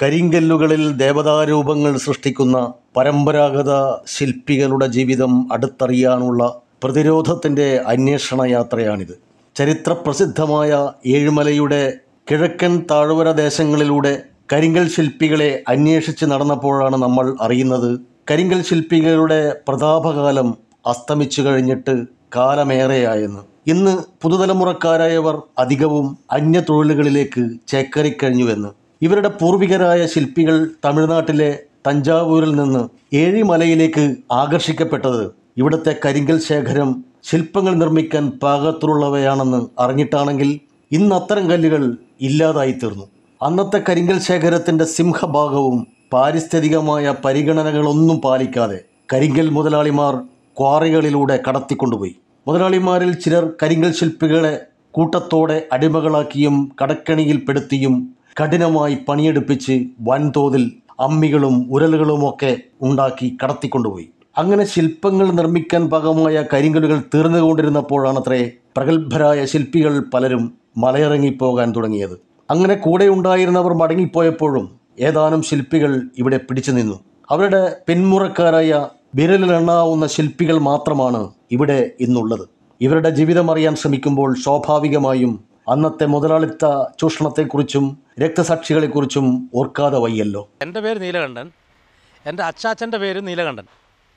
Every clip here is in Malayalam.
കരിങ്കല്ലുകളിൽ ദേവതാരൂപങ്ങൾ സൃഷ്ടിക്കുന്ന പരമ്പരാഗത ശില്പികളുടെ ജീവിതം അടുത്തറിയാനുള്ള പ്രതിരോധത്തിൻ്റെ അന്വേഷണ യാത്രയാണിത് ചരിത്രപ്രസിദ്ധമായ ഏഴുമലയുടെ കിഴക്കൻ താഴ്വര ദേശങ്ങളിലൂടെ കരിങ്കൽ ശില്പികളെ അന്വേഷിച്ച് നടന്നപ്പോഴാണ് നമ്മൾ അറിയുന്നത് കരിങ്കൽ ശില്പികളുടെ പ്രതാപകാലം അസ്തമിച്ചു കഴിഞ്ഞിട്ട് കാലമേറെയായെന്ന് ഇന്ന് പുതുതലമുറക്കാരായവർ അധികവും അന്യ തൊഴിലുകളിലേക്ക് ചേക്കേറിക്കഴിഞ്ഞുവെന്ന് ഇവരുടെ പൂർവികരായ ശില്പികൾ തമിഴ്നാട്ടിലെ തഞ്ചാവൂരിൽ നിന്ന് ഏഴിമലയിലേക്ക് ആകർഷിക്കപ്പെട്ടത് ഇവിടുത്തെ കരിങ്കൽ ശേഖരം ശില്പങ്ങൾ നിർമ്മിക്കാൻ പാകത്തിലുള്ളവയാണെന്ന് അറിഞ്ഞിട്ടാണെങ്കിൽ ഇന്ന് അത്തരം കല്ലുകൾ ഇല്ലാതായി തീർന്നു അന്നത്തെ കരിങ്കൽ ശേഖരത്തിൻ്റെ സിംഹഭാഗവും പാരിസ്ഥിതികമായ പരിഗണനകളൊന്നും പാലിക്കാതെ കരിങ്കൽ മുതലാളിമാർ ക്വാറികളിലൂടെ കടത്തിക്കൊണ്ടുപോയി മുതലാളിമാരിൽ ചിലർ കരിങ്കൽ ശില്പികളെ കൂട്ടത്തോടെ അടിമകളാക്കിയും കടക്കണിയിൽപ്പെടുത്തിയും കഠിനമായി പണിയെടുപ്പിച്ച് വൻതോതിൽ അമ്മികളും ഉരലുകളുമൊക്കെ ഉണ്ടാക്കി കടത്തിക്കൊണ്ടുപോയി അങ്ങനെ ശില്പങ്ങൾ നിർമ്മിക്കാൻ പാകമായ കരിങ്കല്ലുകൾ തീർന്നുകൊണ്ടിരുന്നപ്പോഴാണത്രേ പ്രഗത്ഭരായ ശില്പികൾ പലരും മലയിറങ്ങിപ്പോകാൻ തുടങ്ങിയത് അങ്ങനെ കൂടെ ഉണ്ടായിരുന്നവർ മടങ്ങിപ്പോയപ്പോഴും ഏതാനും ശില്പികൾ ഇവിടെ പിടിച്ചു നിന്നു അവരുടെ പിന്മുറക്കാരായ വിരലിലെണ്ണാവുന്ന ശില്പികൾ മാത്രമാണ് ഇവിടെ ഇന്നുള്ളത് ഇവരുടെ ജീവിതം അറിയാൻ ശ്രമിക്കുമ്പോൾ സ്വാഭാവികമായും അന്നത്തെ മുതലാളിത്ത ചൂഷണത്തെക്കുറിച്ചും രക്തസാക്ഷികളെക്കുറിച്ചും ഓർക്കാതെ വയ്യല്ലോ എൻ്റെ പേര് നീലകണ്ഠൻ എൻ്റെ അച്ചാച്ചൻ്റെ പേര് നീലകണ്ഠൻ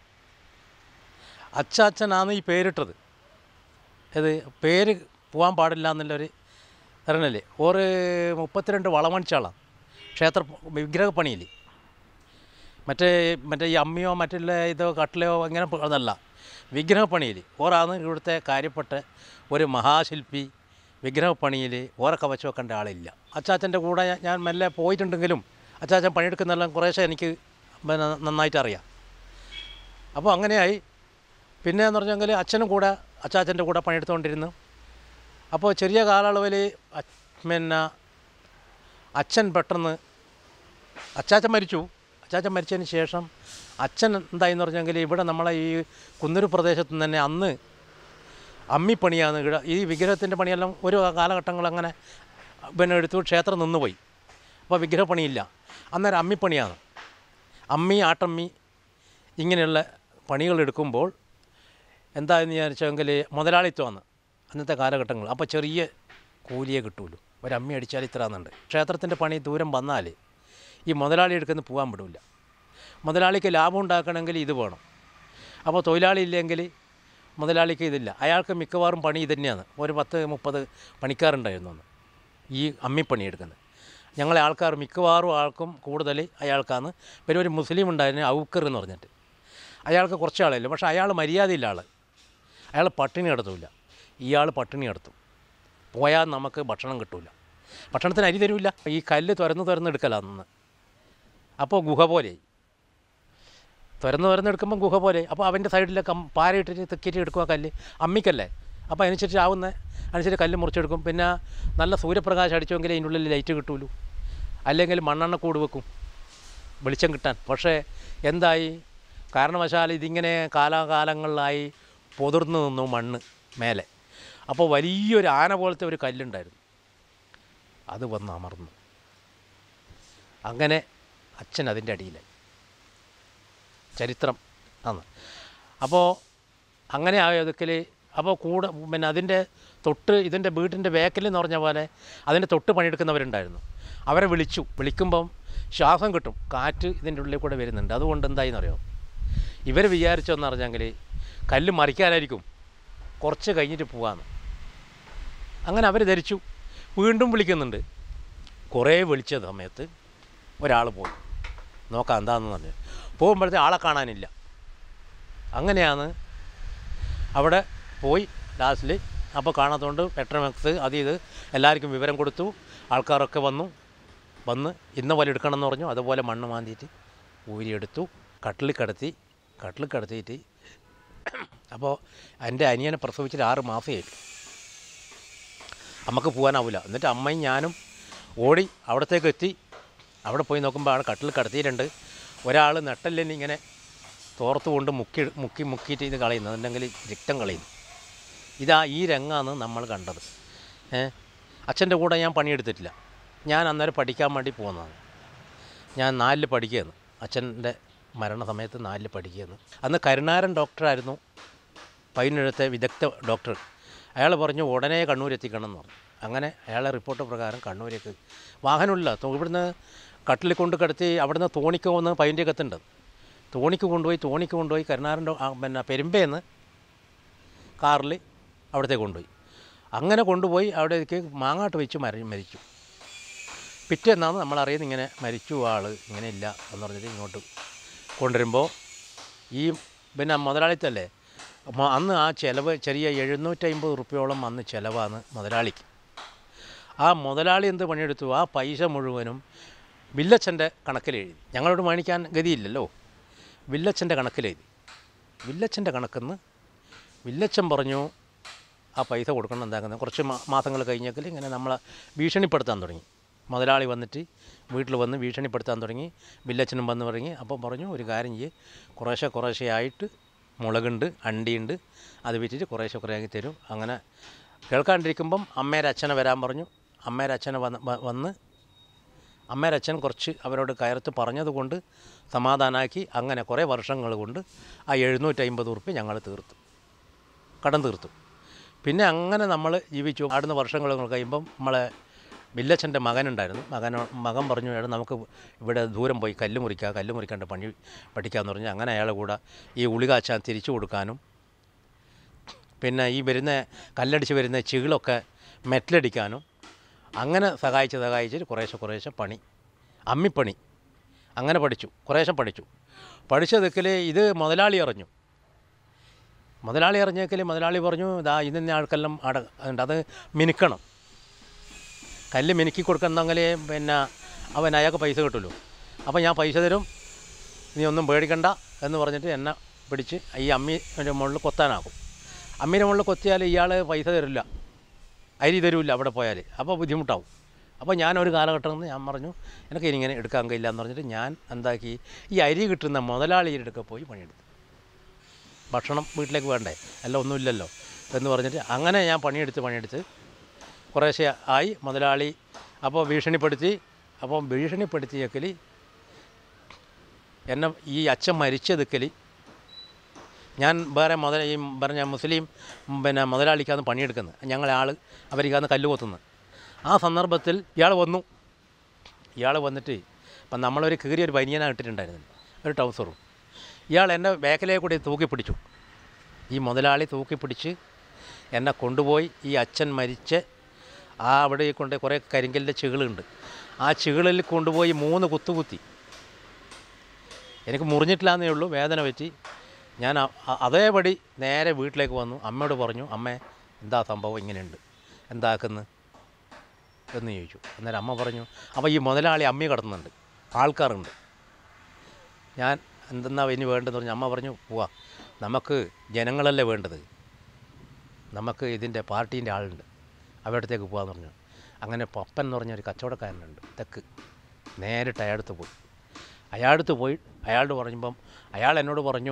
അച്ചാച്ചനാണ് ഈ പേരിട്ടത് ഇത് പേര് പോകാൻ പാടില്ല എന്നുള്ളൊരു അറിയണല്ലേ ഒരു മുപ്പത്തിരണ്ട് വളമണിച്ചാളാണ് ക്ഷേത്ര വിഗ്രഹപ്പണിയിൽ മറ്റേ മറ്റേ ഈ അമ്മിയോ മറ്റുള്ള ഇതോ കട്ടിലയോ അങ്ങനെ അതല്ല വിഗ്രഹപ്പണിയിൽ ഓറാണ് ഇവിടുത്തെ കാര്യപ്പെട്ട ഒരു മഹാശില്പി വിഗ്രഹപ്പണിയിൽ ഓറെ കവച്ച് വെക്കേണ്ട ആളില്ല അച്ചാച്ചൻ്റെ കൂടെ ഞാൻ- ഞാൻ മെല്ലെ പോയിട്ടുണ്ടെങ്കിലും അച്ചാച്ചൻ പണിയെടുക്കുന്നെല്ലാം കുറേശ്ശെ എനിക്ക് പിന്നെ നന്നായിട്ട് അറിയാം അപ്പോൾ അങ്ങനെയായി പിന്നെ എന്ന് പറഞ്ഞെങ്കിൽ അച്ഛനും കൂടെ അച്ചാച്ചൻ്റെ കൂടെ പണിയെടുത്തുകൊണ്ടിരുന്നു അപ്പോൾ ചെറിയ കാലയളവിൽ പിന്നെ അച്ഛൻ പെട്ടെന്ന് അച്ചാച്ചൻ മരിച്ചു അച്ചാച്ചൻ മരിച്ചതിന് ശേഷം അച്ഛൻ എന്തായെന്ന് പറഞ്ഞെങ്കിൽ ഇവിടെ നമ്മളെ ഈ കുന്നൂർ പ്രദേശത്ത് നിന്ന് തന്നെ അന്ന് അമ്മിപ്പണിയാണ് ഇവിടെ ഈ വിഗ്രഹത്തിൻ്റെ പണിയെല്ലാം ഒരു കാലഘട്ടങ്ങൾ അങ്ങനെ പിന്നെ എടുത്തു ക്ഷേത്രം നിന്നുപോയി അപ്പോൾ വിഗ്രഹപ്പണിയില്ല അന്നേരം അമ്മിപ്പണിയാണ് അമ്മി ആട്ടമ്മി ഇങ്ങനെയുള്ള പണികൾ എടുക്കുമ്പോൾ എന്തായെന്ന് വിചാരിച്ചെങ്കിൽ മുതലാളിത്വമാണ് അന്നത്തെ കാലഘട്ടങ്ങൾ അപ്പോൾ ചെറിയ കൂലിയെ കിട്ടുമല്ലോ ഒരമ്മി അടിച്ചാൽ ഇത്ര എന്നുണ്ട് ക്ഷേത്രത്തിൻ്റെ പണി ദൂരം വന്നാൽ ഈ മുതലാളി എടുക്കുന്ന പോകാൻ വിടില്ല മുതലാളിക്ക് ലാഭം ഉണ്ടാക്കണമെങ്കിൽ ഇത് വേണം അപ്പോൾ തൊഴിലാളി ഇല്ലെങ്കിൽ മുതലാളിക്ക് ഇതില്ല അയാൾക്ക് മിക്കവാറും പണി ഇത് തന്നെയാണ് ഒരു പത്ത് മുപ്പത് പണിക്കാരുണ്ടായിരുന്നു അന്ന് ഈ അമ്മിപ്പണി എടുക്കുന്നത് ഞങ്ങളെ ആൾക്കാർ മിക്കവാറും ആൾക്കും കൂടുതൽ അയാൾക്കാണ് പിന്നെ ഒരു മുസ്ലിം ഉണ്ടായിരുന്നു ഔക്കർ എന്ന് പറഞ്ഞിട്ട് അയാൾക്ക് കുറച്ച് ആളല്ലേ പക്ഷേ അയാൾ മര്യാദയില്ല ആൾ അയാൾ പട്ടിണി കിടത്തൂല ഇയാൾ പട്ടിണി കിടത്തും പോയാൽ നമുക്ക് ഭക്ഷണം കിട്ടൂല ഭക്ഷണത്തിന് അരി തരൂല ഈ കല്ല് തുറന്ന് തുറന്ന് എടുക്കലാന്ന് അപ്പോൾ ഗുഹ പോലെയായി തുറന്ന് തുറന്നെടുക്കുമ്പോൾ ഗുഹ പോലെ അപ്പോൾ അവൻ്റെ സൈഡിൽ കം പാരയിട്ടിട്ട് തെക്കിയിട്ട് എടുക്കുക കല്ല് അമ്മിക്കല്ലേ അപ്പോൾ അതിനനുസരിച്ച് ആവുന്ന അനുസരിച്ച് കല്ല് മുറിച്ചെടുക്കും പിന്നെ നല്ല സൂര്യപ്രകാശം അടിച്ചുവെങ്കിൽ അതിൻ്റെ ഉള്ളിൽ ലൈറ്റ് കിട്ടുള്ളൂ അല്ലെങ്കിൽ മണ്ണെണ്ണ കൂട് വെക്കും വെളിച്ചം കിട്ടാൻ പക്ഷേ എന്തായി കാരണവശാൽ ഇതിങ്ങനെ കാലാകാലങ്ങളിലായി പൊതിർന്നു നിന്നു മണ്ണ് മേലെ അപ്പോൾ വലിയൊരു ആന പോലത്തെ ഒരു കല്ലുണ്ടായിരുന്നു അത് വന്ന് അമർന്നു അങ്ങനെ അച്ഛൻ അതിൻ്റെ അടിയിലായി ചരിത്രം ആണ് അപ്പോൾ അങ്ങനെ ആയതൊക്കെ അപ്പോൾ കൂടെ പിന്നെ അതിൻ്റെ തൊട്ട് ഇതിൻ്റെ വീട്ടിൻ്റെ ബാക്കിൽ എന്ന് പറഞ്ഞ പോലെ അതിൻ്റെ തൊട്ട് പണിയെടുക്കുന്നവരുണ്ടായിരുന്നു അവരെ വിളിച്ചു വിളിക്കുമ്പം ശ്വാസം കിട്ടും കാറ്റ് ഇതിൻ്റെ ഉള്ളിൽ കൂടെ വരുന്നുണ്ട് അതുകൊണ്ട് എന്തായിന്ന് അറിയോ ഇവർ വിചാരിച്ചതെന്ന് പറഞ്ഞെങ്കിൽ കല്ല് മറിക്കാനായിരിക്കും കുറച്ച് കഴിഞ്ഞിട്ട് പോകാമെന്ന് അങ്ങനെ അവർ ധരിച്ചു വീണ്ടും വിളിക്കുന്നുണ്ട് കുറേ വിളിച്ച സമയത്ത് ഒരാൾ പോയി നോക്കാം എന്താണെന്ന് പറഞ്ഞു പോകുമ്പോഴത്തെ ആളെ കാണാനില്ല അങ്ങനെയാണ് അവിടെ പോയി ലാസ്റ്റിൽ അപ്പോൾ കാണാത്തതുകൊണ്ട് പെട്രോമാക്സ് അത് ഇത് എല്ലാവർക്കും വിവരം കൊടുത്തു ആൾക്കാരൊക്കെ വന്നു വന്ന് ഇന്ന പോലെ എടുക്കണം എന്ന് പറഞ്ഞു അതുപോലെ മണ്ണ് മാന്തിയിട്ട് ഊരിയെടുത്തു കട്ടിൽ കിടത്തി കട്ടിൽ കിടത്തിയിട്ട് അപ്പോൾ എൻ്റെ അനിയനെ പ്രസവിച്ചിട്ട് ആറ് മാസമായി നമുക്ക് പോകാനാവില്ല എന്നിട്ട് അമ്മയും ഞാനും ഓടി അവിടത്തേക്ക് എത്തി അവിടെ പോയി നോക്കുമ്പോൾ അവിടെ കട്ടിൽ കിടത്തിയിട്ടുണ്ട് ഒരാൾ നെട്ടല്ലിന് ഇങ്ങനെ തോർത്ത് കൊണ്ട് മുക്കി മുക്കി മുക്കിയിട്ട് ഇത് കളയുന്നു അതുണ്ടെങ്കിൽ രക്തം കളയുന്നു ഇതാ ഈ രംഗമാണ് നമ്മൾ കണ്ടത് ഏ അച്ഛൻ്റെ കൂടെ ഞാൻ പണിയെടുത്തിട്ടില്ല ഞാൻ അന്നേരം പഠിക്കാൻ വേണ്ടി പോകുന്നതാണ് ഞാൻ നാലിൽ പഠിക്കുകയെന്ന് അച്ഛൻ്റെ മരണസമയത്ത് നാലിൽ പഠിക്കുകയെന്ന് അന്ന് കരുണാരൻ ഡോക്ടറായിരുന്നു പൈനെഴുത്തെ വിദഗ്ധ ഡോക്ടർ അയാൾ പറഞ്ഞു ഉടനെ കണ്ണൂർ എത്തിക്കണം എന്ന് പറഞ്ഞു അങ്ങനെ അയാളെ റിപ്പോർട്ട് പ്രകാരം കണ്ണൂരേക്ക് വാഹനമില്ല തോ- ഇവിടുന്ന് കട്ടിൽ കൊണ്ട് കിടത്തി അവിടുന്ന് തോണിക്ക് വന്ന് പൈൻ്റെ കത്തുണ്ട് തോണിക്ക് കൊണ്ടുപോയി തോണിക്ക് കൊണ്ടുപോയി കരുണാരൻ ഡോ- ആ, പിന്നെ പെരുമ്പേന്ന് കാറിൽ അവിടത്തേക്ക് കൊണ്ടുപോയി അങ്ങനെ കൊണ്ടുപോയി അവിടേക്ക് മാങ്ങാട്ട് വെച്ച് മരി മരിച്ചു പിറ്റേന്നാണ് നമ്മൾ അറിയുന്നത് ഇങ്ങനെ മരിച്ചു ആൾ ഇങ്ങനെ ഇല്ല എന്ന് പറഞ്ഞിട്ട് ഇങ്ങോട്ട് കൊണ്ടുവരുമ്പോൾ ഈ പിന്നെ മുതലാളിത്തല്ലേ മ- അന്ന് ആ ചിലവ് ചെറിയ എഴുന്നൂറ്റമ്പത് റുപ്യോളം അന്ന് ചിലവാണ് മുതലാളിക്ക് ആ മുതലാളി എന്ത് പണിയെടുത്തു ആ പൈസ മുഴുവനും വില്ലച്ചൻ്റെ കണക്കിലെഴുതി ഞങ്ങളോട് മേടിക്കാൻ ഗതിയില്ലല്ലോ വില്ലച്ചൻ്റെ കണക്കിലെഴുതി വില്ലച്ചൻ്റെ കണക്കെന്ന് വില്ലച്ചൻ പറഞ്ഞു ആ പൈസ കൊടുക്കണം എന്താക്കുന്നത് കുറച്ച് മാ- മാസങ്ങൾ കഴിഞ്ഞേക്കൽ ഇങ്ങനെ നമ്മളെ ഭീഷണിപ്പെടുത്താൻ തുടങ്ങി മുതലാളി വന്നിട്ട് വീട്ടിൽ വന്ന് ഭീഷണിപ്പെടുത്താൻ തുടങ്ങി വില്ലച്ചനും വന്ന് തുടങ്ങി അപ്പം പറഞ്ഞു ഒരു കാര്യം ചെയ്യ് കുറേശ്ശെ കുറേശ്ശെ ആയിട്ട് മുളകുണ്ട് അണ്ടിയുണ്ട് അത് വിറ്റിട്ട് കുറേശ്ശെ കുറേ ആക്കി തരും അങ്ങനെ കേൾക്കാണ്ടിരിക്കുമ്പം അമ്മേരെ അച്ഛനെ വരാൻ പറഞ്ഞു അമ്മേരെ അച്ഛനെ വന്ന് വ- വന്ന് അമ്മേരെ അച്ഛൻ കുറച്ച് അവരോട് കയർത്ത് പറഞ്ഞതുകൊണ്ട് സമാധാനമാക്കി അങ്ങനെ കുറേ വർഷങ്ങൾ കൊണ്ട് ആ എഴുന്നൂറ്റമ്പത് ഉറുപ്പ്യ ഞങ്ങൾ തീർത്തു കടം തീർത്തു പിന്നെ അങ്ങനെ നമ്മൾ ജീവിച്ചു അടുന്ന വർഷങ്ങൾ കഴിയുമ്പം നമ്മളെ വില്ലച്ചൻ്റെ മകനുണ്ടായിരുന്നു മകൻ മകൻ പറഞ്ഞു എടാ നമുക്ക് ഇവിടെ ദൂരം പോയി കല്ല് മുറിക്കുക കല്ല് മുറിക്കാണ്ട് പണി പഠിക്കാമെന്ന് പറഞ്ഞ് അങ്ങനെ അയാളെ കൂടെ ഈ ഉളികാച്ചാൻ തിരിച്ചു കൊടുക്കാനും പിന്നെ ഈ വരുന്ന കല്ലടിച്ച് വരുന്ന ചികളൊക്കെ മെറ്റലടിക്കാനും അങ്ങനെ സഹായിച്ച് സഹായിച്ചിട്ട് കുറേശ്ശെ കുറേശ്ശെ പണി അമ്മിപ്പണി അങ്ങനെ പഠിച്ചു കുറേശ്ശെ പഠിച്ചു പഠിച്ചതൊക്കെ ഇത് മുതലാളി അറിഞ്ഞു മുതലാളി അറിഞ്ഞേക്കൽ മുതലാളി പറഞ്ഞു ഇതാ ഇതിൻ്റെ ആൾക്കെല്ലാം അട ഉണ്ട് അത് മിനുക്കണം കല്ല് മിനുക്കി കൊടുക്കുന്നെങ്കിൽ പിന്നെ അവൻ അയാൾക്ക് പൈസ കിട്ടുമല്ലോ അപ്പോൾ ഞാൻ പൈസ തരും നീ ഒന്നും പേടിക്കണ്ട എന്ന് പറഞ്ഞിട്ട് എന്നെ പിടിച്ച് ഈ അമ്മീൻ്റെ മുകളിൽ കൊത്താനാക്കും അമ്മീൻ്റെ മുകളിൽ കൊത്തിയാൽ ഇയാൾ പൈസ തരില്ല അരി തരില്ല അവിടെ പോയാൽ അപ്പോൾ ബുദ്ധിമുട്ടാവും അപ്പോൾ ഞാനൊരു കാലഘട്ടം ഞാൻ പറഞ്ഞു എനിക്ക് ഇനി ഇങ്ങനെ എടുക്കാൻ കഴിയില്ല എന്ന് പറഞ്ഞിട്ട് ഞാൻ എന്താക്കി ഈ അരി കിട്ടുന്ന മുതലാളിയുടെ അടുക്ക പോയി പണിയെടുത്തു ഭക്ഷണം വീട്ടിലേക്ക് വേണ്ടേ അല്ല ഒന്നുമില്ലല്ലോ എന്ന് പറഞ്ഞിട്ട് അങ്ങനെ ഞാൻ പണിയെടുത്ത് പണിയെടുത്ത് കുറേശ്ശെ ആയി മുതലാളി അപ്പോൾ ഭീഷണിപ്പെടുത്തി അപ്പോൾ ഭീഷണിപ്പെടുത്തിയേക്കൽ എന്നെ ഈ അച്ഛൻ മരിച്ചതെക്കൽ ഞാൻ വേറെ മുതല ഈ പറഞ്ഞ മുസ്ലിം ഉം, പിന്നെ മുതലാളിക്കാന്ന് പണിയെടുക്കുന്നത് ഞങ്ങളെ ആൾ അവർക്കാന്ന് കല്ല് കൊത്തുന്നത് ആ സന്ദർഭത്തിൽ ഇയാൾ വന്നു ഇയാൾ വന്നിട്ട് ഇപ്പം നമ്മളൊരു കീറിയൊരു ബനിയനാണ് ഇട്ടിട്ടുണ്ടായിരുന്നു ഒരു ട്രൗസറും ഇയാൾ എൻ്റെ ബാക്കിലേക്ക് കൂടി തൂക്കി പിടിച്ചു ഈ മുതലാളി തൂക്കി പിടിച്ച് എന്നെ കൊണ്ടുപോയി ഈ അച്ഛൻ മരിച്ച് ആ അവിടെ കൊണ്ട് കുറേ കരിങ്കലിൻ്റെ ചികളുണ്ട് ആ ചികളിൽ കൊണ്ടുപോയി മൂന്ന് കുത്തു കുത്തി എനിക്ക് മുറിഞ്ഞിട്ടില്ലാന്നേ ഉള്ളൂ വേദന പറ്റി ഞാൻ അ- അ- അതേപടി നേരെ വീട്ടിലേക്ക് വന്നു അമ്മയോട് പറഞ്ഞു അമ്മേ എന്താ സംഭവം ഇങ്ങനെയുണ്ട് എന്താക്കുന്നു എന്ന് ചോദിച്ചു അന്നേരം അമ്മ പറഞ്ഞു അപ്പോൾ ഈ മുതലാളി അമ്മി കിടന്നുണ്ട് ആൾക്കാരുണ്ട് ഞാൻ എന്തെന്നാ ഇനി വേണ്ടതെന്ന് പറഞ്ഞു അമ്മ പറഞ്ഞു പോവാ നമുക്ക് ജനങ്ങളല്ലേ വേണ്ടത് നമുക്ക് ഇതിൻ്റെ പാർട്ടീൻ്റെ ആളുണ്ട് അവരുടെ പോകാമെന്ന് പറഞ്ഞു അങ്ങനെ പപ്പൻ എന്ന് പറഞ്ഞൊരു കച്ചവടക്കാരനുണ്ട് തെക്ക് നേരിട്ട് അയാളടുത്ത് പോയി അയാളടുത്ത് പോയി അയാളോട് പറഞ്ഞപ്പം അയാൾ എന്നോട് പറഞ്ഞു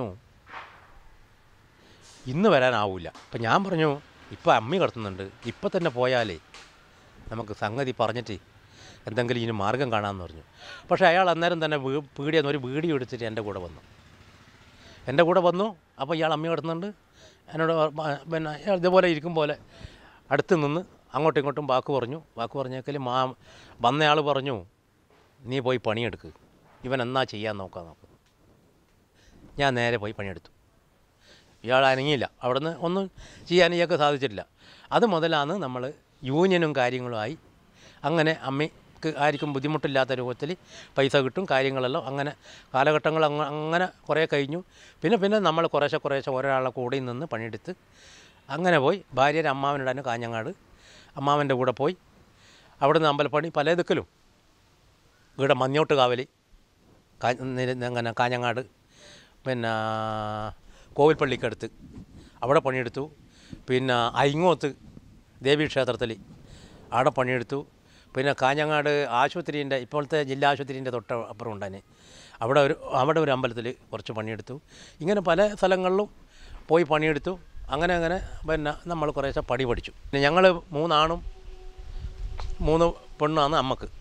ഇന്ന് വരാനാവില്ല അപ്പം ഞാൻ പറഞ്ഞു ഇപ്പം അമ്മി കിടത്തുന്നുണ്ട് ഇപ്പം തന്നെ പോയാലേ നമുക്ക് സംഗതി പറഞ്ഞിട്ട് എന്തെങ്കിലും ഇനി മാർഗം കാണാമെന്ന് പറഞ്ഞു പക്ഷേ അയാൾ അന്നേരം തന്നെ വീ പീടിയെന്ന് ഒരു വീഡിയോ എടുത്തിട്ട് എൻ്റെ കൂടെ വന്നു എൻ്റെ കൂടെ വന്നു അപ്പോൾ ഇയാൾ അമ്മി കിടന്നുണ്ട് എന്നോട് പ- പിന്നെ ഇയാൾ ഇതുപോലെ ഇരിക്കും പോലെ അടുത്ത് നിന്ന് അങ്ങോട്ടും ഇങ്ങോട്ടും വാക്ക് പറഞ്ഞു വാക്ക് പറഞ്ഞേക്കൽ മാ വന്നയാൾ പറഞ്ഞു നീ പോയി പണിയെടുക്ക് ഇവൻ എന്നാ ചെയ്യാൻ നോക്കാൻ നോക്ക് ഞാൻ നേരെ പോയി പണിയെടുത്തു ഇയാൾ അനങ്ങിയില്ല അവിടുന്ന് ഒന്നും ചെയ്യാൻ ഇയാൾക്ക് സാധിച്ചിട്ടില്ല അത് മുതലാണ് നമ്മൾ യൂണിയനും കാര്യങ്ങളുമായി അങ്ങനെ അമ്മയ്ക്ക് ആർക്കും ബുദ്ധിമുട്ടില്ലാത്ത രൂപത്തിൽ പൈസ കിട്ടും കാര്യങ്ങളെല്ലാം അങ്ങനെ കാലഘട്ടങ്ങൾ അങ്ങ- അങ്ങനെ കുറേ കഴിഞ്ഞു പിന്നെ പിന്നെ നമ്മൾ കുറേശ്ശെ കുറേശ്ശെ ഒരാളെ കൂടെ നിന്ന് പണിയെടുത്ത് അങ്ങനെ പോയി ഭാര്യയുടെ അമ്മാവനുണ്ടായിരുന്നു കാഞ്ഞങ്ങാട് അമ്മാവൻ്റെ കൂടെ പോയി അവിടുന്ന് അമ്പലപ്പണി പല ദിക്കലും ഇവിടെ മഞ്ഞോട്ട് കാവലി കാ നിര- അങ്ങനെ കാഞ്ഞങ്ങാട് പിന്നെ കോവിൽപ്പള്ളിക്കടുത്ത് അവിടെ പണിയെടുത്തു പിന്നെ അയിങ്ങോത്ത് ദേവീക്ഷേത്രത്തിൽ അവിടെ പണിയെടുത്തു പിന്നെ കാഞ്ഞങ്ങാട് ആശുപത്രീൻ്റെ ഇപ്പോഴത്തെ ജില്ലാ ആശുപത്രീൻ്റെ തൊട്ട് അപ്പുറം ഉണ്ടാന് അവിടെ ഒരു അവിടെ ഒരു അമ്പലത്തിൽ കുറച്ച് പണിയെടുത്തു ഇങ്ങനെ പല സ്ഥലങ്ങളിലും പോയി പണിയെടുത്തു അങ്ങനെ അങ്ങനെ പിന്നെ നമ്മൾ കുറേശ്ശെ പണി പഠിച്ചു പിന്നെ ഞങ്ങൾ മൂന്നാണും മൂന്ന് പെണ്ണാണ് അമ്മക്ക്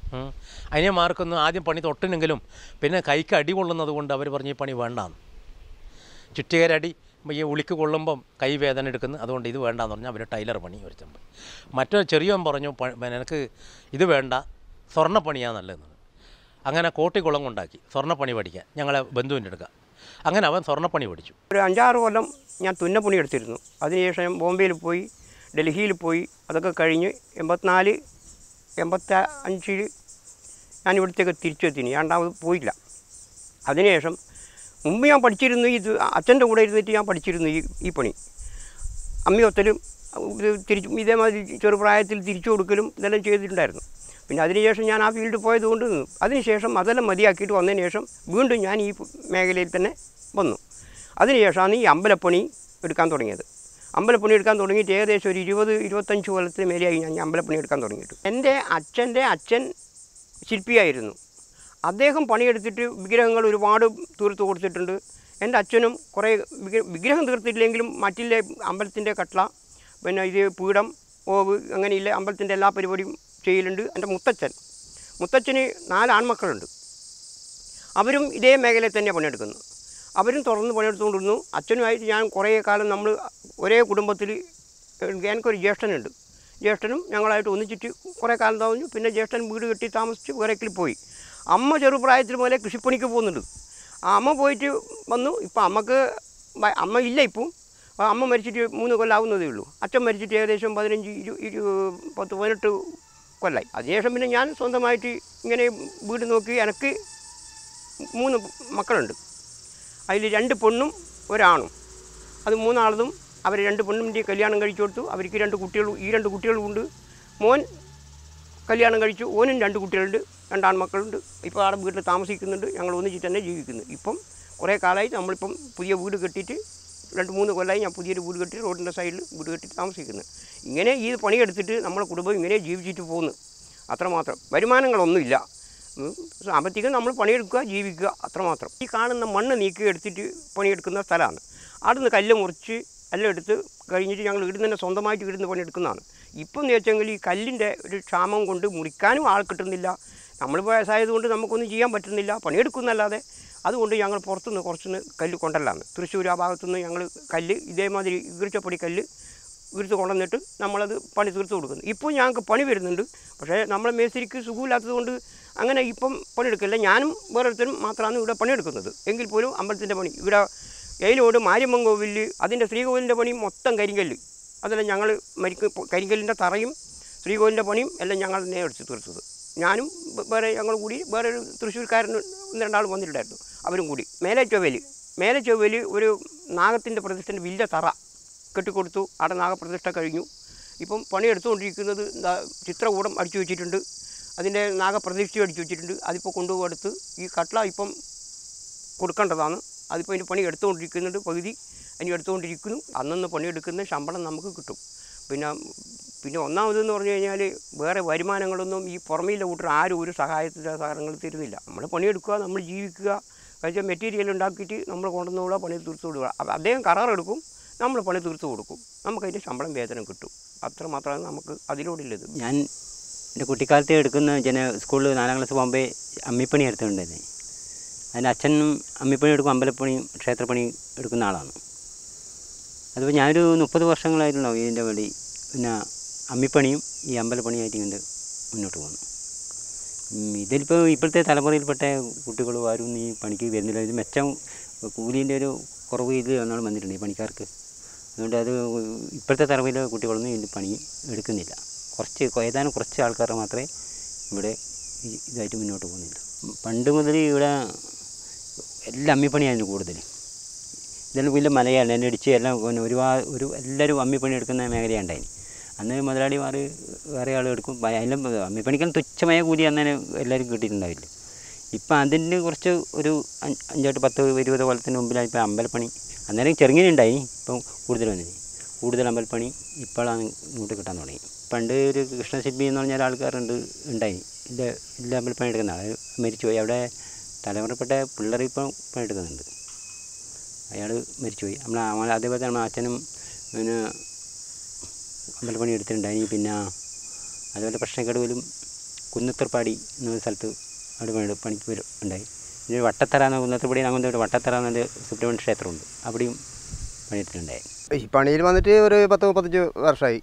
ഉം. അനിയന്മാർക്കൊന്നും ആദ്യം പണി തൊട്ടിനെങ്കിലും പിന്നെ കൈക്ക് അടി കൊള്ളുന്നത് കൊണ്ട് അവർ പറഞ്ഞ് ഈ പണി വേണ്ടാന്ന് ചുറ്റികരടി ഈ ഉളിക്ക് കൊള്ളുമ്പം കൈ വേദന എടുക്കുന്നു അതുകൊണ്ട് ഇത് വേണ്ടാന്ന് പറഞ്ഞാൽ അവർ ടൈലർ പണി ഒരുത്തൻ പോയി മറ്റൊരു ചെറിയവൻ പറഞ്ഞു "പ- നിനക്ക് ഇത് വേണ്ട സ്വർണ്ണപ്പണിയാണ് നല്ലതെന്ന് അങ്ങനെ കോട്ടിക്കുളം കൊണ്ടാക്കി സ്വർണ്ണപ്പണി പഠിക്കാൻ ഞങ്ങളെ ബന്ധുവിൻ്റെ എടുക്കുക അങ്ങനെ അവൻ സ്വർണ്ണപ്പണി പഠിച്ചു ഒരു അഞ്ചാറ് കൊല്ലം ഞാൻ തുന്നപ്പണി എടുത്തിരുന്നു അതിനുശേഷം ബോംബെയിൽ പോയി ഡൽഹിയിൽ പോയി അതൊക്കെ കഴിഞ്ഞ് എൺപത്തിനാല് എൺപത്തി അഞ്ചിൽ ഞാൻ ഇവിടത്തേക്ക് തിരിച്ചെത്തിന് രണ്ടാമത് പോയില്ല അതിനുശേഷം മുമ്പ് ഞാൻ പഠിച്ചിരുന്നു ഇത് അച്ഛൻ്റെ കൂടെ ഇരുന്നിട്ട് ഞാൻ പഠിച്ചിരുന്നു ഈ ഈ പണി അമ്മിയൊത്തലും ഇത് തിരിച്ചു ഇതേമാതിരി ചെറുപ്രായത്തിൽ തിരിച്ചു കൊടുക്കലും ഇതെല്ലാം ചെയ്തിട്ടുണ്ടായിരുന്നു പിന്നെ അതിനുശേഷം ഞാൻ ആ ഫീൽഡ് പോയതുകൊണ്ട് നിന്നു അതിനുശേഷം അതെല്ലാം മതിയാക്കിയിട്ട് വന്നതിന് ശേഷം വീണ്ടും ഞാൻ ഈ മേഖലയിൽ തന്നെ വന്നു അതിനുശേഷമാണ് ഈ അമ്പലപ്പണി എടുക്കാൻ തുടങ്ങിയത് അമ്പലപ്പണി എടുക്കാൻ തുടങ്ങിയിട്ട് ഏകദേശം ഒരു ഇരുപത് ഇരുപത്തഞ്ച് കൊല്ലത്തിന് മേലെയായി ഞാൻ ഈ അമ്പലപ്പണി എടുക്കാൻ തുടങ്ങിയിട്ട് എൻ്റെ അച്ഛൻ്റെ അച്ഛൻ ശില്പിയായിരുന്നു അദ്ദേഹം പണിയെടുത്തിട്ട് വിഗ്രഹങ്ങൾ ഒരുപാട് തീർത്ത് കൊടുത്തിട്ടുണ്ട് എൻ്റെ അച്ഛനും കുറേ വിഗ്ര- വിഗ്രഹം തീർത്തിട്ടില്ലെങ്കിലും മറ്റില്ല അമ്പലത്തിൻ്റെ കട്ട്ള പിന്നെ ഇത് പീഠം ഓവ് അങ്ങനെയില്ല അമ്പലത്തിൻ്റെ എല്ലാ പരിപാടിയും ചെയ്യലുണ്ട് എൻ്റെ മുത്തച്ഛൻ മുത്തച്ഛന് നാല് ആൺമക്കളുണ്ട് അവരും ഇതേ മേഖലയിൽ തന്നെയാണ് പണിയെടുക്കുന്നത് അവരും തുറന്ന് പണിയെടുത്തുകൊണ്ടിരുന്നു അച്ഛനുമായിട്ട് ഞാൻ കുറേ കാലം നമ്മൾ ഒരേ കുടുംബത്തിൽ എനിക്കൊരു ജ്യേഷ്ഠനുണ്ട് ജ്യേഷ്ഠനും ഞങ്ങളായിട്ട് ഒന്നിച്ചിട്ട് കുറേ കാലം താമസിച്ചു പിന്നെ ജ്യേഷ്ഠൻ വീട് കെട്ടി താമസിച്ച് വേറെക്കിൽ പോയി അമ്മ ചെറുപ്രായത്തിൽ മുതലേ കൃഷിപ്പണിക്ക് പോകുന്നുണ്ട് ആ അമ്മ പോയിട്ട് വന്നു ഇപ്പം അമ്മക്ക് വ- അമ്മ ഇല്ല ഇപ്പം ആ അമ്മ മരിച്ചിട്ട് മൂന്ന് കൊല്ലാവുന്നതേ ഉള്ളൂ അച്ഛൻ മരിച്ചിട്ട് ഏകദേശം പതിനഞ്ച് ഇരു ഇരു പത്ത് പതിനെട്ട് കൊല്ലായി അതിനുശേഷം പിന്നെ ഞാൻ സ്വന്തമായിട്ട് ഇങ്ങനെ വീട് നോക്കി എനിക്ക് മൂന്ന് മക്കളുണ്ട് അതിൽ രണ്ട് പെണ്ണും ഒരാണും അത് മൂന്നാളതും അവർ രണ്ട് പെണ്ണിൻ്റെ കല്യാണം കഴിച്ചു കൊടുത്തു അവർക്ക് രണ്ട് കുട്ടികളും ഈ രണ്ട് കുട്ടികളും ഉണ്ട് മോൻ കല്യാണം കഴിച്ചു ഓനും രണ്ട് കുട്ടികളുണ്ട് രണ്ടാൺമക്കളുണ്ട് ഇപ്പോൾ അവിടെ വീട്ടിൽ താമസിക്കുന്നുണ്ട് ഞങ്ങൾ ഒന്നിച്ചിട്ട് തന്നെ ജീവിക്കുന്നു ഇപ്പം കുറേ കാലമായി നമ്മളിപ്പം പുതിയ വീട് കെട്ടിയിട്ട് രണ്ട് മൂന്ന് കൊല്ലമായി ഞാൻ പുതിയൊരു വീട് കെട്ടി റോഡിൻ്റെ സൈഡിൽ വീട് കെട്ടി താമസിക്കുന്നു ഇങ്ങനെ ഈ പണിയെടുത്തിട്ട് നമ്മുടെ കുടുംബം ഇങ്ങനെ ജീവിച്ചിട്ട് പോകുന്നു അത്രമാത്രം വരുമാനങ്ങളൊന്നുമില്ല ഉം. സാമ്പത്തികം നമ്മൾ പണിയെടുക്കുക ജീവിക്കുക അത്രമാത്രം ഈ കാണുന്ന മണ്ണ് നീക്കി എടുത്തിട്ട് പണിയെടുക്കുന്ന സ്ഥലമാണ് അവിടുന്ന് കല്ല് മുറിച്ച് എല്ലാം എടുത്ത് കഴിഞ്ഞിട്ട് ഞങ്ങൾ ഇവിടുന്ന് തന്നെ സ്വന്തമായിട്ട് ഇവിടുന്ന് പണിയെടുക്കുന്നതാണ് ഇപ്പം എന്ന് വെച്ചെങ്കിൽ ഈ കല്ലിൻ്റെ ഒരു ക്ഷാമം കൊണ്ട് മുറിക്കാനും ആൾ കിട്ടുന്നില്ല നമ്മൾ വയസ്സായതുകൊണ്ട് നമുക്കൊന്നും ചെയ്യാൻ പറ്റുന്നില്ല പണിയെടുക്കുന്നല്ലാതെ അതുകൊണ്ട് ഞങ്ങൾ പുറത്തുനിന്ന് കുറച്ചുനിന്ന് കല്ല് കൊണ്ടല്ലാണ് തൃശ്ശൂർ ആ ഭാഗത്തുനിന്ന് ഞങ്ങൾ കല്ല് ഇതേമാതിരി ഈർച്ചപ്പൊടി കല്ല് എടുത്ത് കൊണ്ടുവന്നിട്ട് നമ്മളത് പണി തീർത്ത് കൊടുക്കുന്നു ഇപ്പോൾ ഞങ്ങൾക്ക് പണി വരുന്നുണ്ട് പക്ഷേ നമ്മളെ മേസ്തിരിക്ക് സുഖമില്ലാത്തത് കൊണ്ട് അങ്ങനെ ഇപ്പം പണിയെടുക്കില്ല ഞാനും വേറൊരുത്തരും മാത്രമാണ് ഇവിടെ പണിയെടുക്കുന്നത് എങ്കിൽ പോലും അമ്പലത്തിൻ്റെ പണി ഇവിടെ എയിലോട് മാര്യമ്മൻ കോവിലിൽ അതിൻ്റെ ശ്രീകോവിലിൻ്റെ പണി മൊത്തം കരിങ്കല്ല് അതെല്ലാം ഞങ്ങൾ മരിക്കും കരിങ്കല്ലിൻ്റെ തറയും ശ്രീകോവിലിൻ്റെ പണിയും എല്ലാം ഞങ്ങൾ തന്നെ എടുത്ത് തീർത്തത് ഞാനും വേ- വേറെ ഞങ്ങൾ കൂടി വേറെ ഒരു തൃശ്ശൂർക്കാരൻ ഒന്ന് രണ്ടാൾ വന്നിട്ടുണ്ടായിരുന്നു അവരും കൂടി മേലെ ചൊവ്വല് മേലെ ചൊവ്വല് ഒരു നാഗത്തിൻ്റെ പ്രതിഷ്ഠൻ്റെ വലിയ തറ കെട്ടിക്കൊടുത്തു അവിടെ നാഗപ്രതിഷ്ഠ കഴിഞ്ഞു ഇപ്പം പണിയെടുത്തുകൊണ്ടിരിക്കുന്നത് ദാ ചിത്രകൂടം അടിച്ചു വെച്ചിട്ടുണ്ട് അതിൻ്റെ നാഗപ്രതിഷ്ഠ അടിച്ചു വെച്ചിട്ടുണ്ട് അതിപ്പോൾ കൊണ്ടുപോയെടുത്ത് ഈ കട്ട്ള ഇപ്പം കൊടുക്കേണ്ടതാണ് അതിപ്പോൾ അതിൻ്റെ പണി എടുത്തുകൊണ്ടിരിക്കുന്നുണ്ട് പകുതി അതിന് എടുത്തുകൊണ്ടിരിക്കുന്നു അന്നന്ന് പണിയെടുക്കുന്ന ശമ്പളം നമുക്ക് കിട്ടും പിന്നെ പിന്നെ ഒന്നാമതെന്ന് പറഞ്ഞു കഴിഞ്ഞാൽ വേറെ വരുമാനങ്ങളൊന്നും ഈ പുറമേലെ കൂട്ടർ ആരും ഒരു സഹായത്തിൻ്റെ സഹകരണങ്ങൾ തരുന്നില്ല നമ്മൾ പണിയെടുക്കുക നമ്മൾ ജീവിക്കുക കഴിച്ച മെറ്റീരിയൽ ഉണ്ടാക്കിയിട്ട് നമ്മൾ കൊണ്ടുവന്നുകൂടെ പണി തീർത്തു കൊടുക്കുക അപ്പം അദ്ദേഹം കരാറെടുക്കും നമ്മൾ പണി തീർത്തു കൊടുക്കും നമുക്കതിൻ്റെ ശമ്പളം വേതനം കിട്ടും അത്ര മാത്രമാണ് നമുക്ക് അതിലൂടെയുള്ളത് ഞാൻ എൻ്റെ കുട്ടിക്കാലത്ത് എടുക്കുന്ന ജന സ്കൂളിൽ നാലാം ക്ലാസ് പോകുമ്പോൾ അമ്മിപ്പണി എടുത്തിട്ടുണ്ടായിരുന്നേ അതിൻ്റെ അച്ഛനും അമ്മിപ്പണി എടുക്കും അമ്പലപ്പണിയും ക്ഷേത്രപ്പണിയും എടുക്കുന്ന ആളാണ് അതിപ്പോൾ ഞാനൊരു മുപ്പത് വർഷങ്ങളായിട്ടുണ്ടാവും ഇതിൻ്റെ വേണ്ടി പിന്നെ അമ്മിപ്പണിയും ഈ അമ്പലപ്പണിയായിട്ട് ഇങ്ങനെ മുന്നോട്ട് പോകുന്നു ഉം, ഇതിലിപ്പോൾ ഇപ്പോഴത്തെ തലമുറയിൽപ്പെട്ട കുട്ടികളും ആരും ഈ പണിക്ക് വരുന്നില്ല ഇത് മെച്ചം കൂലീൻ്റെ ഒരു കുറവ് ഇത് എന്നാണ് വന്നിട്ടുണ്ട് ഈ പണിക്കാർക്ക് അതുകൊണ്ട് അത് ഇപ്പോഴത്തെ തലമുറയിലെ കുട്ടികളൊന്നും ഇതിൻ്റെ പണി എടുക്കുന്നില്ല കുറച്ച് ഏതാനും കുറച്ച് ആൾക്കാർ മാത്രമേ ഇവിടെ ഈ ഇതായിട്ട് മുന്നോട്ട് പോകുന്നില്ല പണ്ട് മുതൽ ഇവിടെ എല്ലാം അമ്മിപ്പണിയായിരുന്നു കൂടുതൽ ഇതെല്ലാം വലിയ മലയാണ് എന്നെ ഇടിച്ച് എല്ലാം പിന്നെ ഒരുപാട് ഒരു എല്ലാവരും അമ്മിപ്പണി എടുക്കുന്ന മേഖലയുണ്ടായിന് അന്ന് മുതലാളിമാർ വേറെ ആൾ എടുക്കും പ- അതിലും അമ്മിപ്പണിക്കാൻ തുച്ഛമായ കൂലി അന്നേരം എല്ലാവരും കിട്ടിയിട്ടുണ്ടാവില്ല ഇപ്പം അതിന് കുറച്ച് ഒരു അഞ്ച് അഞ്ചെട്ട് പത്ത് ഇരുപത് കൊല്ലത്തിന് മുമ്പിലാണ് ഇപ്പം അമ്പലപ്പണി അന്നേരം ചെറുങ്ങനെ ഉണ്ടായി ഇപ്പം കൂടുതൽ വന്നിന് കൂടുതൽ അമ്പലപ്പണി ഇപ്പോഴാണ് ഇങ്ങോട്ട് കിട്ടാൻ തുടങ്ങി പണ്ട് ഒരു കൃഷ്ണശില്പി എന്ന് പറഞ്ഞ ആൾക്കാരുണ്ട് ഉണ്ടായി ഇല്ല ഇല്ല അമ്പലപ്പണി എടുക്കുന്ന ആൾ മരിച്ചുപോയി അവിടെ തലമുറപ്പെട്ട പിള്ളേർ ഇപ്പം പണിയെടുക്കുന്നുണ്ട് അയാൾ മരിച്ചുപോയി നമ്മൾ അവൻ അതേപോലെ തന്നെ നമ്മുടെ അച്ഛനും പിന്നെ അമ്പലപ്പണി എടുത്തിട്ടുണ്ടായി പിന്നെ അതുപോലെ പ്രശ്നക്കേട് പോലും കുന്നത്തർപ്പാടി എന്ന സ്ഥലത്ത് അവിടെ പണി പണിക്ക് വരും ഉണ്ടായി പിന്നെ വട്ടത്തറ എന്ന കുന്നത്തർപ്പാടി അങ്ങനത്തെ വട്ടത്തറ എന്നൊരു സുബ്രഹ്മണ്യ ക്ഷേത്രമുണ്ട് അവിടെയും പണിയെടുത്തിട്ടുണ്ടായി ഈ പണിയിൽ വന്നിട്ട് ഒരു പത്ത് മുപ്പത്തഞ്ച് വർഷമായി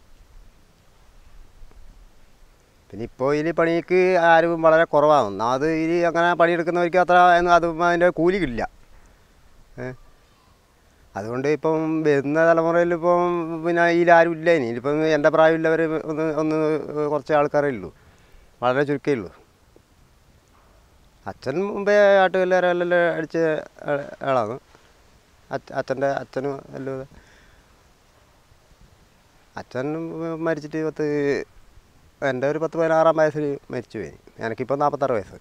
പിന്നെ ഇപ്പോൾ ഇതിൽ പണിക്ക് ആരും വളരെ കുറവാണ് ഒന്നാമത് ഇതിൽ അങ്ങനെ പണിയെടുക്കുന്നവർക്ക് അത്ര ഒന്നും അത് അതിൻ്റെ കൂലി കിട്ടില്ല ഏ? അതുകൊണ്ട് ഇപ്പം വരുന്ന തലമുറയിൽ ഇപ്പം പിന്നെ ഇതിൽ ആരും ഇല്ല ഇനി ഇപ്പം എൻ്റെ പ്രായമുള്ളവർ ഒന്ന് ഒന്ന് കുറച്ച് ആൾക്കാരേ ഉള്ളൂ വളരെ ചുരുക്കേ ഉള്ളൂ അച്ഛൻ മുമ്പേ ആട്ടുകല്ലെല്ലാം അടിച്ച ആള്- ആളാണ് അച്ഛ അച്ഛൻ്റെ അച്ഛനും എല്ലാം അച്ഛൻ മരിച്ചിട്ട് പത്ത് എൻ്റെ ഒരു പത്ത് പതിനാറാം വയസ്സിൽ മരിച്ചു പോയി എനിക്കിപ്പോൾ നാൽപ്പത്താറ് വയസ്സ്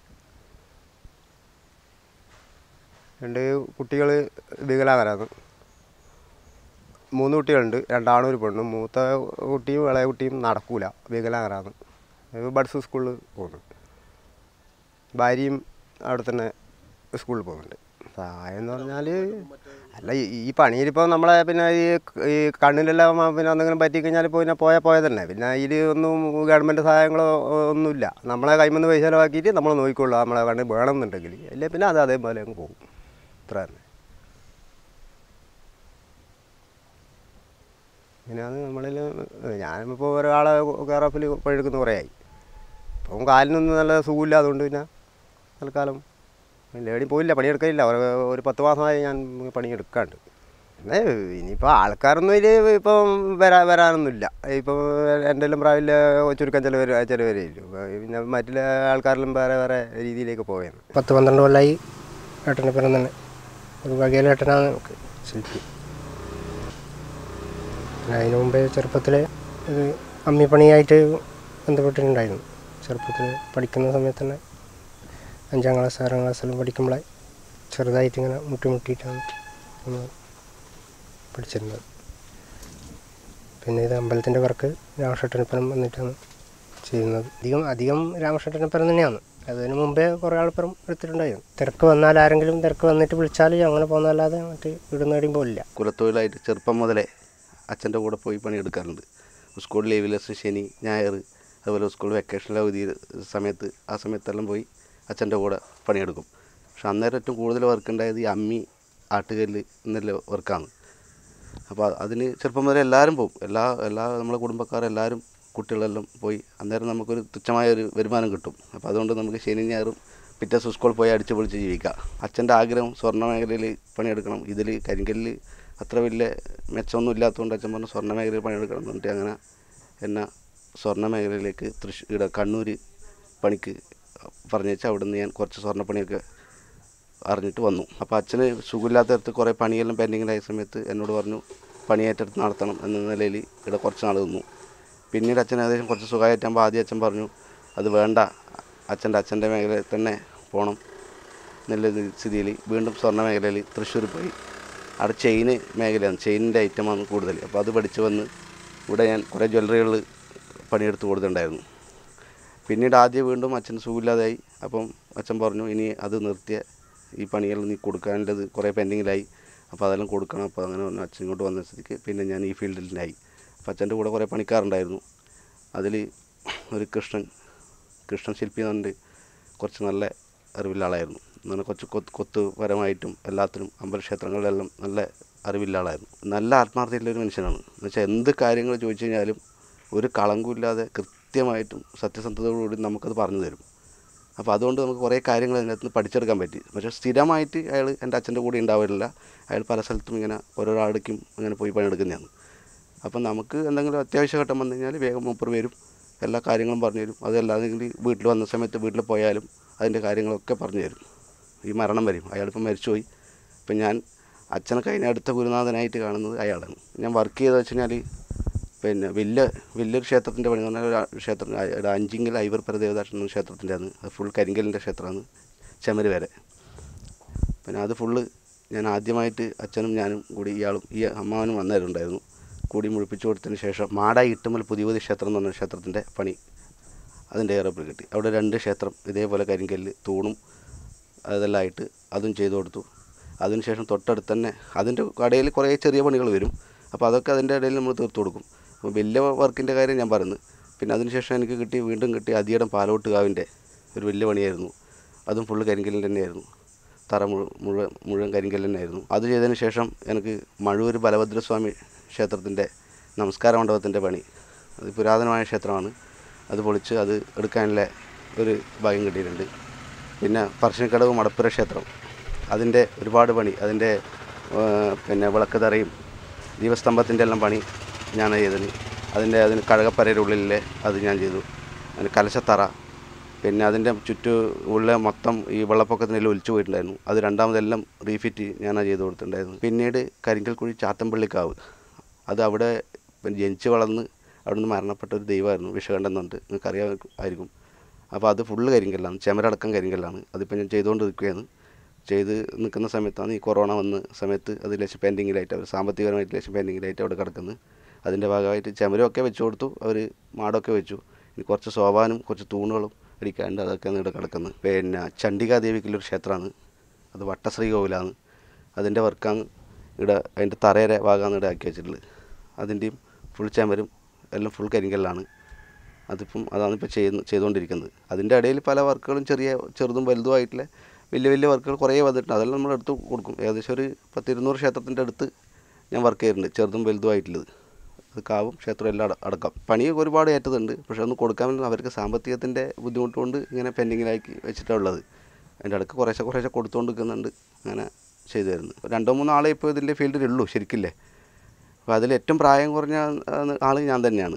രണ്ട് കുട്ടികൾ വികലാംഗരാണ് മൂന്ന് കുട്ടികളുണ്ട് രണ്ടാണും ഒരു പെണ്ണും മൂത്ത കുട്ടിയും ഇളയ കുട്ടിയും നടക്കൂല വികലാംഗരാണ് ബഡ്സ് സ്കൂളിൽ പോകുന്നു ഭാര്യയും അവിടെ തന്നെ സ്കൂളിൽ പോകുന്നുണ്ട് സഹായം എന്ന് പറഞ്ഞാൽ അല്ല ഈ- ഈ പണിയിലിപ്പോൾ നമ്മളെ പിന്നെ ഈ ഈ കണ്ണിലെല്ലാം പിന്നെ എന്തെങ്കിലും പറ്റിക്കഴിഞ്ഞാൽ ഇപ്പോൾ പിന്നെ പോയാൽ പോയത് തന്നെ പിന്നെ ഇതിൽ ഒന്നും ഗവൺമെൻറ് സഹായങ്ങളോ ഒന്നുമില്ല നമ്മളെ കൈമെന്ന് പൈസ ചിലവാക്കിയിട്ട് നമ്മൾ നോക്കിക്കൊള്ളുക നമ്മളെ കണ്ണ് വേണമെന്നുണ്ടെങ്കിൽ അല്ലേ പിന്നെ അത് അതേപോലെ അങ്ങ് പോകും ഇത്ര തന്നെ ഇങ്ങനെയാണ് നമ്മളിൽ ഞാനിപ്പോൾ ഒരാളെ കെയർ ഓഫിൽ പണിയെടുക്കുന്ന കുറേ ആയി ഇപ്പം കാലിനൊന്നും നല്ല സുഖമില്ല അതുകൊണ്ട് പിന്നെ തൽക്കാലം പിന്നെ എവിടെയും പോയില്ല പണിയെടുക്കില്ല ഒരു ഒരു പത്ത് മാസമായി ഞാൻ പണിയെടുക്കാണ്ട് പിന്നെ ഇനിയിപ്പോൾ ആൾക്കാരൊന്നും ഇതിൽ ഇപ്പം വരാ വരാനൊന്നുമില്ല ഇപ്പം എൻ്റെ എല്ലാം പ്രായമില്ല ചുരുക്കം ചിലവർ ചിലവരേ ഇല്ലു പിന്നെ മറ്റുള്ള ആൾക്കാരെല്ലാം വേറെ വേറെ രീതിയിലേക്ക് പോവുകയാണ് പത്ത് പന്ത്രണ്ട് കൊല്ലമായി ഏട്ടൻ്റെ പിറന്ന് തന്നെ ഒരു വകയിലെ ഏട്ടനാണ് നമുക്ക് ശില്പി പിന്നെ അതിന് മുമ്പേ ചെറുപ്പത്തിൽ ഇത് അമ്മിപ്പണിയായിട്ട് ബന്ധപ്പെട്ടിട്ടുണ്ടായിരുന്നു ചെറുപ്പത്തിൽ പഠിക്കുന്ന സമയത്ത് തന്നെ അഞ്ചാം ക്ലാസ് ആറാം ക്ലാസ്സിലും പഠിക്കുമ്പോഴേ ചെറുതായിട്ട് ഇങ്ങനെ മുട്ടി മുട്ടിയിട്ടാണ് നമ്മൾ പഠിച്ചിരുന്നത് പിന്നെ ഇത് അമ്പലത്തിൻ്റെ വർക്ക് രാമക്ഷേത്രപ്പുരം വന്നിട്ടാണ് ചെയ്യുന്നത് അധികം അധികം രാമക്ഷേത്രപ്പുരം തന്നെയാണ് അതിന് മുമ്പേ കുറേ ആൾപ്പുറം എടുത്തിട്ടുണ്ടായിരുന്നു തിരക്ക് വന്നാൽ ആരെങ്കിലും തിരക്ക് വന്നിട്ട് വിളിച്ചാൽ അങ്ങനെ പോകുന്നതല്ലാതെ മറ്റ് ഇവിടുന്ന് എവിടെയും പോലില്ല കുലത്തൊഴിലായിട്ട് ചെറുപ്പം മുതലേ അച്ഛൻ്റെ കൂടെ പോയി പണിയെടുക്കാറുണ്ട് സ്കൂൾ ലീവിലെ ശനി ഞായർ അതുപോലെ സ്കൂൾ വെക്കേഷനിലെ അവധി സമയത്ത് ആ സമയത്തെല്ലാം പോയി അച്ഛൻ്റെ കൂടെ പണിയെടുക്കും പക്ഷെ അന്നേരം ഏറ്റവും കൂടുതൽ വർക്ക് ഉണ്ടായത് ഈ അമ്മി ആട്ടുകല്ല് എന്നുള്ള വർക്കാണ് അപ്പോൾ അതിന് ചെറുപ്പം മുതലേ എല്ലാവരും പോകും എല്ലാ എല്ലാ നമ്മളെ കുടുംബക്കാർ എല്ലാവരും കുട്ടികളെല്ലാം പോയി അന്നേരം നമുക്കൊരു തുച്ഛമായ ഒരു വരുമാനം കിട്ടും അപ്പോൾ അതുകൊണ്ട് നമുക്ക് ശനി ഞായറും പിറ്റേ ദിവസം സ്കൂളിൽ പോയി അടിച്ചു പൊളിച്ച് ജീവിക്കാം അച്ഛൻ്റെ ആഗ്രഹം സ്വർണ്ണ മേഖലയിൽ പണിയെടുക്കണം ഇതിൽ കരിങ്കല്ല് അത്ര വലിയ മെച്ചമൊന്നും ഇല്ലാത്തതുകൊണ്ട് അച്ഛൻ പറഞ്ഞു സ്വർണ്ണ മേഖലയിൽ പണിയെടുക്കണം എന്ന് പറഞ്ഞിട്ട് അങ്ങനെ എന്നെ സ്വർണ്ണ മേഖലയിലേക്ക് തൃശ്ശൂർ ഇവിടെ കണ്ണൂർ പണിക്ക് പറഞ്ഞേച്ചാൽ അവിടെ നിന്ന് ഞാൻ കുറച്ച് സ്വർണ്ണപ്പണിയൊക്കെ അറിഞ്ഞിട്ട് വന്നു അപ്പോൾ അച്ഛന് സുഖമില്ലാത്തടത്ത് കുറേ പണിയെല്ലാം പെൻഡിങ്ങിലായ സമയത്ത് എന്നോട് പറഞ്ഞു പണിയേറ്റെടുത്ത് നടത്തണം എന്ന നിലയിൽ ഇവിടെ കുറച്ച് നാൾ നിന്നു പിന്നീട് അച്ഛൻ ഏകദേശം കുറച്ച് സുഖമായിട്ടാകുമ്പോൾ ആദ്യം അച്ഛൻ പറഞ്ഞു അത് വേണ്ട അച്ഛൻ്റെ അച്ഛൻ്റെ മേഖലയിൽ തന്നെ പോകണം എന്നുള്ള സ്ഥിതിയിൽ വീണ്ടും സ്വർണ്ണ മേഖലയിൽ തൃശ്ശൂർ പോയി അവിടെ ചെയിന് മേഖലയാണ് ചെയിനിൻ്റെ ഐറ്റമാണ് കൂടുതൽ അപ്പോൾ അത് പഠിച്ച് വന്ന് ഇവിടെ ഞാൻ കുറേ ജ്വല്ലറികളിൽ പണിയെടുത്ത് കൊടുത്തിട്ടുണ്ടായിരുന്നു പിന്നീട് ആദ്യം വീണ്ടും അച്ഛൻ സുഖമില്ലാതായി അപ്പം അച്ഛൻ പറഞ്ഞു ഇനി അത് നിർത്തിയ ഈ പണികൾ നീ കൊടുക്കാനുള്ളത് കുറേ പെൻഡിങ്ങിലായി അപ്പോൾ അതെല്ലാം കൊടുക്കണം അപ്പോൾ അങ്ങനെ പറഞ്ഞു അച്ഛൻ ഇങ്ങോട്ട് വന്ന സ്ഥിതിക്ക് പിന്നെ ഞാൻ ഈ ഫീൽഡിലായി അപ്പോൾ അച്ഛൻ്റെ കൂടെ കുറേ പണിക്കാറുണ്ടായിരുന്നു അതിൽ ഒരു കൃഷ്ണൻ കൃഷ്ണൻ ശില്പി എന്ന് പറഞ്ഞിട്ട് കുറച്ച് നല്ല അറിവുള്ള ആളായിരുന്നു അങ്ങനെ കുറച്ച് കൊത്ത് കൊത്തുപരമായിട്ടും എല്ലാത്തിനും അമ്പലക്ഷേത്രങ്ങളിലെല്ലാം നല്ല അറിവുള്ള ആളായിരുന്നു നല്ല ആത്മാർത്ഥതയുള്ള ഒരു മനുഷ്യനാണ് എന്ന് വെച്ചാൽ എന്ത് കാര്യങ്ങൾ ചോദിച്ചു കഴിഞ്ഞാലും ഒരു കളങ്കമില്ലാതെ കൃത്യമായിട്ടും സത്യസന്ധതയോടുകൂടി നമുക്കത് പറഞ്ഞു തരും അപ്പോൾ അതുകൊണ്ട് നമുക്ക് കുറേ കാര്യങ്ങൾ അതിനകത്ത് നിന്ന് പഠിച്ചെടുക്കാൻ പറ്റി പക്ഷേ സ്ഥിരമായിട്ട് അയാൾ എൻ്റെ അച്ഛൻ്റെ കൂടെ ഉണ്ടാവില്ല അയാൾ പല സ്ഥലത്തും ഇങ്ങനെ ഓരോ ആടേക്കും ഇങ്ങനെ പോയി പണിയെടുക്കുന്നതാണ് അപ്പം നമുക്ക് എന്തെങ്കിലും അത്യാവശ്യ ഘട്ടം വന്നു കഴിഞ്ഞാൽ വേഗം മൂപ്പർ വരും എല്ലാ കാര്യങ്ങളും പറഞ്ഞു തരും അതല്ലാതെങ്കിൽ വീട്ടിൽ വന്ന സമയത്ത് വീട്ടിൽ പോയാലും അതിൻ്റെ കാര്യങ്ങളൊക്കെ പറഞ്ഞു തരും ഈ മരണം വരും അയാളിപ്പം മരിച്ചുപോയി ഇപ്പം ഞാൻ അച്ഛനെ കഴിഞ്ഞ അടുത്ത ഗുരുനാഥനായിട്ട് കാണുന്നത് അയാളാണ് ഞാൻ വർക്ക് ചെയ്തത് വെച്ച് കഴിഞ്ഞാൽ പിന്നെ വലിയ വലിയൊരു ക്ഷേത്രത്തിൻ്റെ പണി എന്ന് പറഞ്ഞാൽ ഒരു ക്ഷേത്രം ഇവിടെ അഞ്ചിങ്കൽ ഐവർപ്പര ദേവദാഷൻ എന്ന ക്ഷേത്രത്തിൻ്റെ ആണ് അത് ഫുൾ കരിങ്കലിൻ്റെ ക്ഷേത്രമാണ് ചെമര് വരെ പിന്നെ അത് ഫുള്ള് ഞാൻ ആദ്യമായിട്ട് അച്ഛനും ഞാനും കൂടി ഇയാളും ഈ അമ്മാവനും വന്നവരുണ്ടായിരുന്നു കൂടി മുഴിപ്പിച്ചു കൊടുത്തതിന് ശേഷം മാടായി ഇട്ടുമൽ പുതിയ പുതിയ ക്ഷേത്രം എന്ന് പറഞ്ഞ ക്ഷേത്രത്തിൻ്റെ പണി അതിൻ്റെ ഏറെപ്പിൽ കിട്ടി അവിടെ രണ്ട് ക്ഷേത്രം ഇതേപോലെ കരിങ്കല്ല് തൂണും അതെല്ലാം ആയിട്ട് അതും ചെയ്തു കൊടുത്തു അതിനുശേഷം തൊട്ടടുത്ത് തന്നെ അതിൻ്റെ കടയിൽ കുറേ ചെറിയ പണികൾ വരും അപ്പോൾ അതൊക്കെ അതിൻ്റെ ഇടയിൽ നമ്മൾ തീർത്തു കൊടുക്കും അപ്പോൾ വലിയ വർക്കിൻ്റെ കാര്യം ഞാൻ പറയുന്നത് പിന്നെ അതിനുശേഷം എനിക്ക് കിട്ടി വീണ്ടും കിട്ടി അതിയടം പാലോട്ട് കാവിൻ്റെ ഒരു വലിയ പണിയായിരുന്നു അതും ഫുള്ള് കരിങ്കല്ലിൽ തന്നെയായിരുന്നു തറ മുഴു മുഴുവൻ മുഴുവൻ കരിങ്കല്ല് തന്നെയായിരുന്നു അത് ചെയ്തതിന് ശേഷം എനിക്ക് മഴൂർ ബലഭദ്രസ്വാമി ക്ഷേത്രത്തിൻ്റെ നമസ്കാര മണ്ഡപത്തിൻ്റെ പണി അത് പുരാതനമായ ക്ഷേത്രമാണ് അത് പൊളിച്ച് അത് എടുക്കാനുള്ള ഒരു ഭാഗ്യം കിട്ടിയിട്ടുണ്ട് പിന്നെ പറശ്ശിനിക്കടവ് മടപ്പുര ക്ഷേത്രം അതിൻ്റെ ഒരുപാട് പണി അതിൻ്റെ ആ, പിന്നെ വിളക്ക് തറയും ദീപസ്തംഭത്തിൻ്റെ എല്ലാം പണി ഞാൻ ചെയ്തത് അതിൻ്റെ അതിന് കഴകപ്പരയുടെ ഉള്ളിലെ അത് ഞാൻ ചെയ്തു അതിന് കലശത്തറ പിന്നെ അതിൻ്റെ ചുറ്റു ഉള്ള മൊത്തം ഈ വെള്ളപ്പൊക്കത്തിനെല്ലാം ഒലിച്ചു പോയിട്ടുണ്ടായിരുന്നു അത് രണ്ടാമതെല്ലാം റീഫിറ്റ് ഞാൻ ചെയ്ത് കൊടുത്തിട്ടുണ്ടായിരുന്നു പിന്നീട് കരിങ്കൽക്കുഴി ചാത്തമ്പള്ളിക്കാവ് അത് അവിടെ പിന്നെ ജനിച്ച് വളർന്ന് അവിടെ നിന്ന് മരണപ്പെട്ട ഒരു ദൈവമായിരുന്നു വിഷകണ്ഠൻ എന്ന് പറഞ്ഞിട്ട് നിങ്ങൾക്ക് അറിയാമായിരിക്കും അപ്പോൾ അത് ഫുള്ള് കരിങ്കല്ലാണ് ചെമരടക്കം കരിങ്കല്ലാണ് അതിപ്പോൾ ഞാൻ ചെയ്തുകൊണ്ട് നിൽക്കുകയാണ് ചെയ്ത് നിൽക്കുന്ന സമയത്താണ് ഈ കൊറോണ വന്ന സമയത്ത് അത് ലക്ഷം പെൻഡിങ്ങിലായിട്ട് അവർ സാമ്പത്തികപരമായിട്ട് ലക്ഷം പെൻഡിങ്ങിലായിട്ട് അവിടെ കിടക്കുന്നത് അതിൻ്റെ ഭാഗമായിട്ട് ചമരമൊക്കെ വെച്ച് കൊടുത്തു അവർ മാടൊക്കെ വെച്ചു ഇനി കുറച്ച് സോപാനും കുറച്ച് തൂണുകളും അടിക്കാണ്ട് അതൊക്കെയാണ് ഇവിടെ കിടക്കുന്നത് പിന്നെ ചണ്ഡികാദേവിക്കുള്ളൊരു ക്ഷേത്രമാണ് അത് വട്ടശ്രീ കോവിലാണ് അതിൻ്റെ വർക്കാണ് ഇവിടെ അതിൻ്റെ തറയുടെ ഭാഗമാണ് ഇവിടെ ആക്കി വെച്ചിട്ടുള്ളത് അതിൻ്റെയും ഫുൾ ചമരും എല്ലാം ഫുൾ കരിങ്കല്ലാണ് അതിപ്പം അതാണ് ഇപ്പോൾ ചെയ്യുന്ന ചെയ്തുകൊണ്ടിരിക്കുന്നത് അതിൻ്റെ ഇടയിൽ പല വർക്കുകളും ചെറിയ ചെറുതും വലുതുമായിട്ടുള്ള വലിയ വലിയ വർക്കുകൾ കുറേ വന്നിട്ടുണ്ട് അതെല്ലാം നമ്മൾ എടുത്ത് കൊടുക്കും ഏകദേശം ഒരു പത്തിരുന്നൂറ് ക്ഷേത്രത്തിൻ്റെ അടുത്ത് ഞാൻ വർക്ക് ചെയ്യുന്നുണ്ട് ചെറുതും വലുതുമായിട്ടുള്ളത് അത് കാവും ക്ഷേത്രം എല്ലാം അട- അടക്കം പണി ഒരുപാട് ഏറ്റതുണ്ട് പക്ഷേ ഒന്ന് കൊടുക്കാൻ വേണ്ടി അവർക്ക് സാമ്പത്തികത്തിൻ്റെ ബുദ്ധിമുട്ട് കൊണ്ട് ഇങ്ങനെ പെൻഡിങ്ങിലാക്കി വെച്ചിട്ടാണ് ഉള്ളത് അതിൻ്റെ അടുക്ക് കുറേശ്ശെ കുറേശ്ശെ കൊടുത്തുകൊണ്ട് നിൽക്കുന്നുണ്ട് അങ്ങനെ ചെയ്തു തരുന്നത് രണ്ടോ മൂന്നോ ആളെ ഇപ്പോൾ ഇതിൻ്റെ ഫീൽഡിലുള്ളൂ ശരിക്കില്ലേ അപ്പോൾ അതിൽ ഏറ്റവും പ്രായം കുറഞ്ഞ ആൾ ഞാൻ തന്നെയാണ്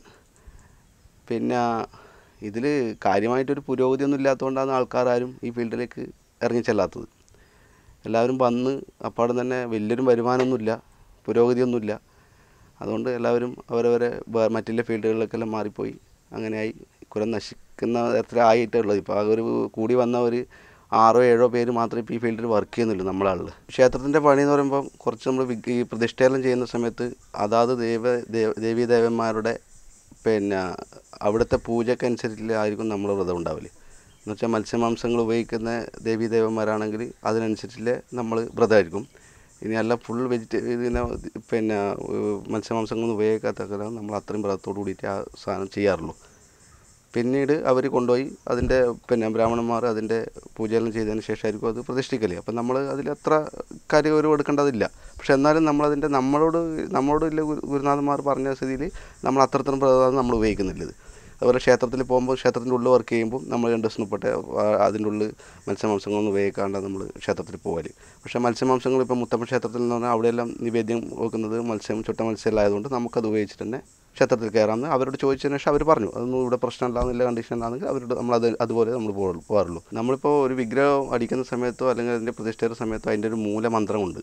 പിന്നെ ഇതിൽ കാര്യമായിട്ടൊരു പുരോഗതിയൊന്നും ഇല്ലാത്തതുകൊണ്ടാണ് ആൾക്കാരും ഈ ഫീൽഡിലേക്ക് ഇറങ്ങിച്ചെല്ലാത്തത് എല്ലാവരും വന്ന് അപ്പാടെ തന്നെ വലിയൊരു വരുമാനമൊന്നുമില്ല പുരോഗതിയൊന്നുമില്ല അതുകൊണ്ട് എല്ലാവരും അവരവരെ വേ- മറ്റുള്ള ഫീൽഡുകളിലേക്കെല്ലാം മാറിപ്പോയി അങ്ങനെയായി കുറെ നശിക്കുന്ന തരത്തിലായിട്ടേ ഉള്ളത് ഇപ്പോൾ ആകെ ഒരു കൂടി വന്ന ഒരു ആറോ ഏഴോ പേര് മാത്രമേ ഇപ്പോൾ ഈ ഫീൽഡിൽ വർക്ക് ചെയ്യുന്നുള്ളൂ നമ്മളാളിൽ ക്ഷേത്രത്തിൻ്റെ പണി എന്ന് പറയുമ്പോൾ കുറച്ച് നമ്മൾ വിഗ് ഈ പ്രതിഷ്ഠയെല്ലാം ചെയ്യുന്ന സമയത്ത് അതാത് ദൈവ ദേവ ദേവീദേവന്മാരുടെ പിന്നെ അവിടുത്തെ പൂജക്കനുസരിച്ചിലായിരിക്കും നമ്മൾ വ്രതം ഉണ്ടാവില്ല എന്ന് വെച്ചാൽ മത്സ്യമാംസങ്ങൾ ഉപയോഗിക്കുന്ന ദേവീദേവന്മാരാണെങ്കിൽ അതിനനുസരിച്ചില്ലേ നമ്മൾ വ്രതമായിരിക്കും ഇനി അല്ല ഫുൾ വെജിറ്റേ ഇതിനെ പിന്നെ ഏഹ് മത്സ്യമാംസങ്ങളൊന്നും ഉപയോഗിക്കാത്ത നമ്മൾ അത്രയും വ്രതത്തോട് കൂടിയിട്ട് ആ സാധനം ചെയ്യാറുള്ളൂ പിന്നീട് അവർ കൊണ്ടുപോയി അതിൻ്റെ പിന്നെ ബ്രാഹ്മണന്മാർ അതിൻ്റെ പൂജയെല്ലാം ചെയ്തതിന് ശേഷമായിരിക്കും അത് പ്രതിഷ്ഠിക്കല് അപ്പം നമ്മൾ അതിൽ അത്ര കാര്യഗൗരവം എടുക്കേണ്ടതില്ല പക്ഷെ എന്നാലും നമ്മളതിൻ്റെ നമ്മളോട് നമ്മളോട് ഇല്ല ഗുരു- ഗുരുനാഥന്മാർ പറഞ്ഞ സ്ഥിതിയിൽ നമ്മൾ അത്രത്തിനും പ്രധാനം നമ്മൾ ഉപയോഗിക്കുന്നില്ല ഇത് അതുപോലെ ക്ഷേത്രത്തിൽ പോകുമ്പോൾ ക്ഷേത്രത്തിൻ്റെ ഉള്ളിൽ വർക്ക് ചെയ്യുമ്പോൾ നമ്മൾ രണ്ട് ദിവസം മുപ്പട്ടെ അതിൻ്റെ ഉള്ളിൽ മത്സ്യമാംസങ്ങളൊന്നും ഉപയോഗിക്കാണ്ട് നമ്മൾ ക്ഷേത്രത്തിൽ പോകല് പക്ഷേ മത്സ്യമാംസങ്ങൾ ഇപ്പോൾ മുത്തപ്പൻ ക്ഷേത്രത്തിൽ എന്ന് പറഞ്ഞാൽ അവിടെയെല്ലാം നിവേദ്യം വെക്കുന്നത് മത്സ്യം ചുട്ട മത്സ്യമെല്ലാം ആയതുകൊണ്ട് നമുക്കത് ഉപയോഗിച്ചിട്ട് തന്നെ ക്ഷേത്രത്തിൽ കയറാമെന്ന് അവരോട് ചോദിച്ചതിന് ശേഷം അവർ പറഞ്ഞു അതൊന്നും ഇവിടെ പ്രശ്നമില്ല എന്നുള്ള കണ്ടീഷൻ ഉണ്ടാകുന്നെങ്കിൽ അവരോട് നമ്മൾ അത് അതുപോലെ നമ്മൾ പോകുള്ളൂ പോകാറുള്ളൂ നമ്മളിപ്പോൾ ഒരു വിഗ്രഹം അടിക്കുന്ന സമയത്തോ അല്ലെങ്കിൽ അതിൻ്റെ പ്രതിഷ്ഠയുടെ സമയത്തോ അതിൻ്റെ ഒരു മൂലമന്ത്രമുണ്ട്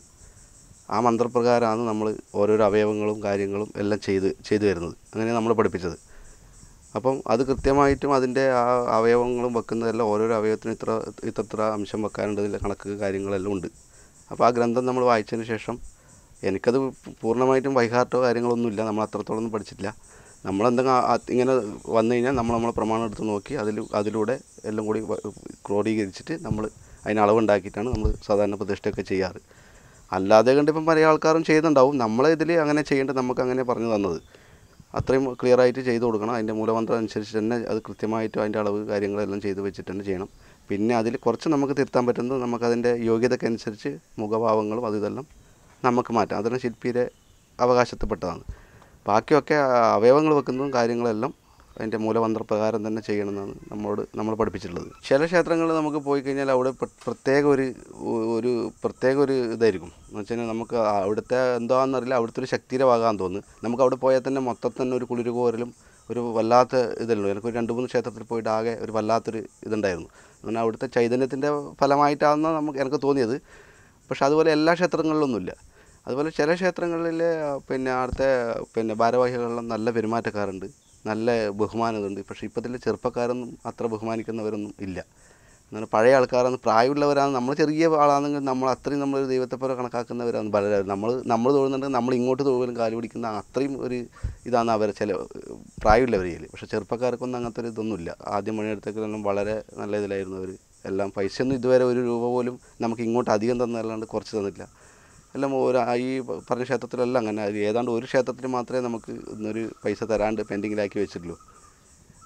ആ മന്ത്രപ്രകാരമാണ് നമ്മൾ ഓരോരോ അവയവങ്ങളും കാര്യങ്ങളും എല്ലാം ചെയ്ത് ചെയ്തു വരുന്നത് അങ്ങനെയാണ് നമ്മൾ പഠിപ്പിച്ചത് അപ്പം അത് കൃത്യമായിട്ടും അതിൻ്റെ ആ അവയവങ്ങളും വെക്കുന്നതെല്ലാം ഓരോരോ അവയവത്തിനും ഇത്ര ഇത്ര ഇത്ര അംശം വെക്കാനുണ്ട് ഇതിലെ കണക്ക് കാര്യങ്ങളെല്ലാം ഉണ്ട് അപ്പോൾ ആ ഗ്രന്ഥം നമ്മൾ വായിച്ചതിന് ശേഷം എനിക്കത് പൂർണ്ണമായിട്ടും വൈകാട്ടോ കാര്യങ്ങളൊന്നുമില്ല നമ്മൾ അത്രത്തോളം ഒന്നും പഠിച്ചിട്ടില്ല നമ്മളെന്തെങ്കിലും ആ- ആ- ഇങ്ങനെ വന്നു കഴിഞ്ഞാൽ നമ്മൾ നമ്മളെ പ്രമാണം എടുത്ത് നോക്കി അതിൽ അതിലൂടെ എല്ലാം കൂടി വ- ക്രോഡീകരിച്ചിട്ട് നമ്മൾ അതിന് അളവുണ്ടാക്കിയിട്ടാണ് നമ്മൾ സാധാരണ പ്രതിഷ്ഠയൊക്കെ ചെയ്യാറ് അല്ലാതെ കണ്ട് ഇപ്പം പല ആൾക്കാരും ചെയ്യുന്നുണ്ടാവും നമ്മളെ ഇതിൽ അങ്ങനെ ചെയ്യേണ്ടത് നമുക്ക് അങ്ങനെ പറഞ്ഞു തന്നത് അത്രയും ക്ലിയർ ആയിട്ട് ചെയ്തു കൊടുക്കണം അതിൻ്റെ മൂലമന്ത്രം അനുസരിച്ച് തന്നെ അത് കൃത്യമായിട്ടും അതിൻ്റെ അളവ് കാര്യങ്ങളെല്ലാം ചെയ്ത് വെച്ചിട്ട് തന്നെ ചെയ്യണം പിന്നെ അതിൽ കുറച്ച് നമുക്ക് തിരുത്താൻ പറ്റുന്നത് നമുക്കതിൻ്റെ യോഗ്യതയ്ക്കനുസരിച്ച് മുഖഭാവങ്ങളും അത് ഇതെല്ലാം നമുക്ക് മാറ്റാം അതെല്ലാം ശില്പിയുടെ അവകാശത്തിൽപ്പെട്ടതാണ് ബാക്കിയൊക്കെ ആ അവയവങ്ങൾ വെക്കുന്നതും കാര്യങ്ങളെല്ലാം അതിൻ്റെ മൂലമന്ത്രപ്രകാരം തന്നെ ചെയ്യണമെന്നാണ് നമ്മളോട് നമ്മൾ പഠിപ്പിച്ചിട്ടുള്ളത് ചില ക്ഷേത്രങ്ങളിൽ നമുക്ക് പോയി കഴിഞ്ഞാൽ അവിടെ പ്ര- പ്രത്യേക ഒരു ഒരു പ്രത്യേക ഒരു ഇതായിരിക്കും എന്ന് വെച്ച് കഴിഞ്ഞാൽ നമുക്ക് അവിടുത്തെ എന്താണെന്നറിയില്ല അവിടുത്തെ ഒരു ശക്തിയുടെ ഭാഗമാണെന്ന് തോന്നുന്നു നമുക്ക് അവിടെ പോയാൽ തന്നെ മൊത്തത്തിൽ തന്നെ ഒരു കുളിര് കോരലും ഒരു വല്ലാത്ത ഇതല്ലോ എനിക്ക് ഒരു രണ്ട് മൂന്ന് ക്ഷേത്രത്തിൽ പോയിട്ട് ആകെ ഒരു വല്ലാത്തൊരു ഇതുണ്ടായിരുന്നു അങ്ങനെ അവിടുത്തെ ചൈതന്യത്തിൻ്റെ ഫലമായിട്ടാണെന്ന് നമുക്ക് എനിക്ക് തോന്നിയത് പക്ഷെ അതുപോലെ എല്ലാ ക്ഷേത്രങ്ങളിലൊന്നുമില്ല അതുപോലെ ചില ക്ഷേത്രങ്ങളിൽ പിന്നെ അവിടുത്തെ പിന്നെ ഭാരവാഹികളെല്ലാം നല്ല പെരുമാറ്റക്കാരുണ്ട് നല്ല ബഹുമാനമുണ്ട് പക്ഷേ ഇപ്പോഴത്തെ ചെറുപ്പക്കാരൊന്നും അത്ര ബഹുമാനിക്കുന്നവരൊന്നും ഇല്ല അങ്ങനെ പഴയ ആൾക്കാരാണ് പ്രായമുള്ളവരാണ് നമ്മൾ ചെറിയ ആളാണെങ്കിൽ നമ്മൾ അത്രയും നമ്മൾ ദൈവത്തെ പോലെ കണക്കാക്കുന്നവരാണ് പലരും നമ്മൾ നമ്മൾ തൊഴുന്നുണ്ടെങ്കിൽ നമ്മൾ ഇങ്ങോട്ട് തൊഴിലും കാല് പിടിക്കുന്ന അത്രയും ഒരു ഇതാണ് അവരെ ചില പ്രായമുള്ളവരിൽ പക്ഷേ ചെറുപ്പക്കാർക്കൊന്നും അങ്ങനത്തെ ഒരു ഇതൊന്നുമില്ല ആദ്യം പണിയെടുത്തേക്കെല്ലാം വളരെ നല്ല ഇതിലായിരുന്നു അവർ എല്ലാം പൈസയൊന്നും ഇതുവരെ ഒരു രൂപ പോലും നമുക്ക് ഇങ്ങോട്ട് അധികം തന്നല്ലാണ്ട് കുറച്ച് തന്നില്ല എല്ലാം ഒരു ഈ പറഞ്ഞ ക്ഷേത്രത്തിലെല്ലാം അങ്ങനെ അത് ഏതാണ്ട് ഒരു ക്ഷേത്രത്തിൽ മാത്രമേ നമുക്ക് ഒരു പൈസ തരാണ്ട് പെൻഡിങ്ങിലാക്കി വെച്ചിട്ടുള്ളൂ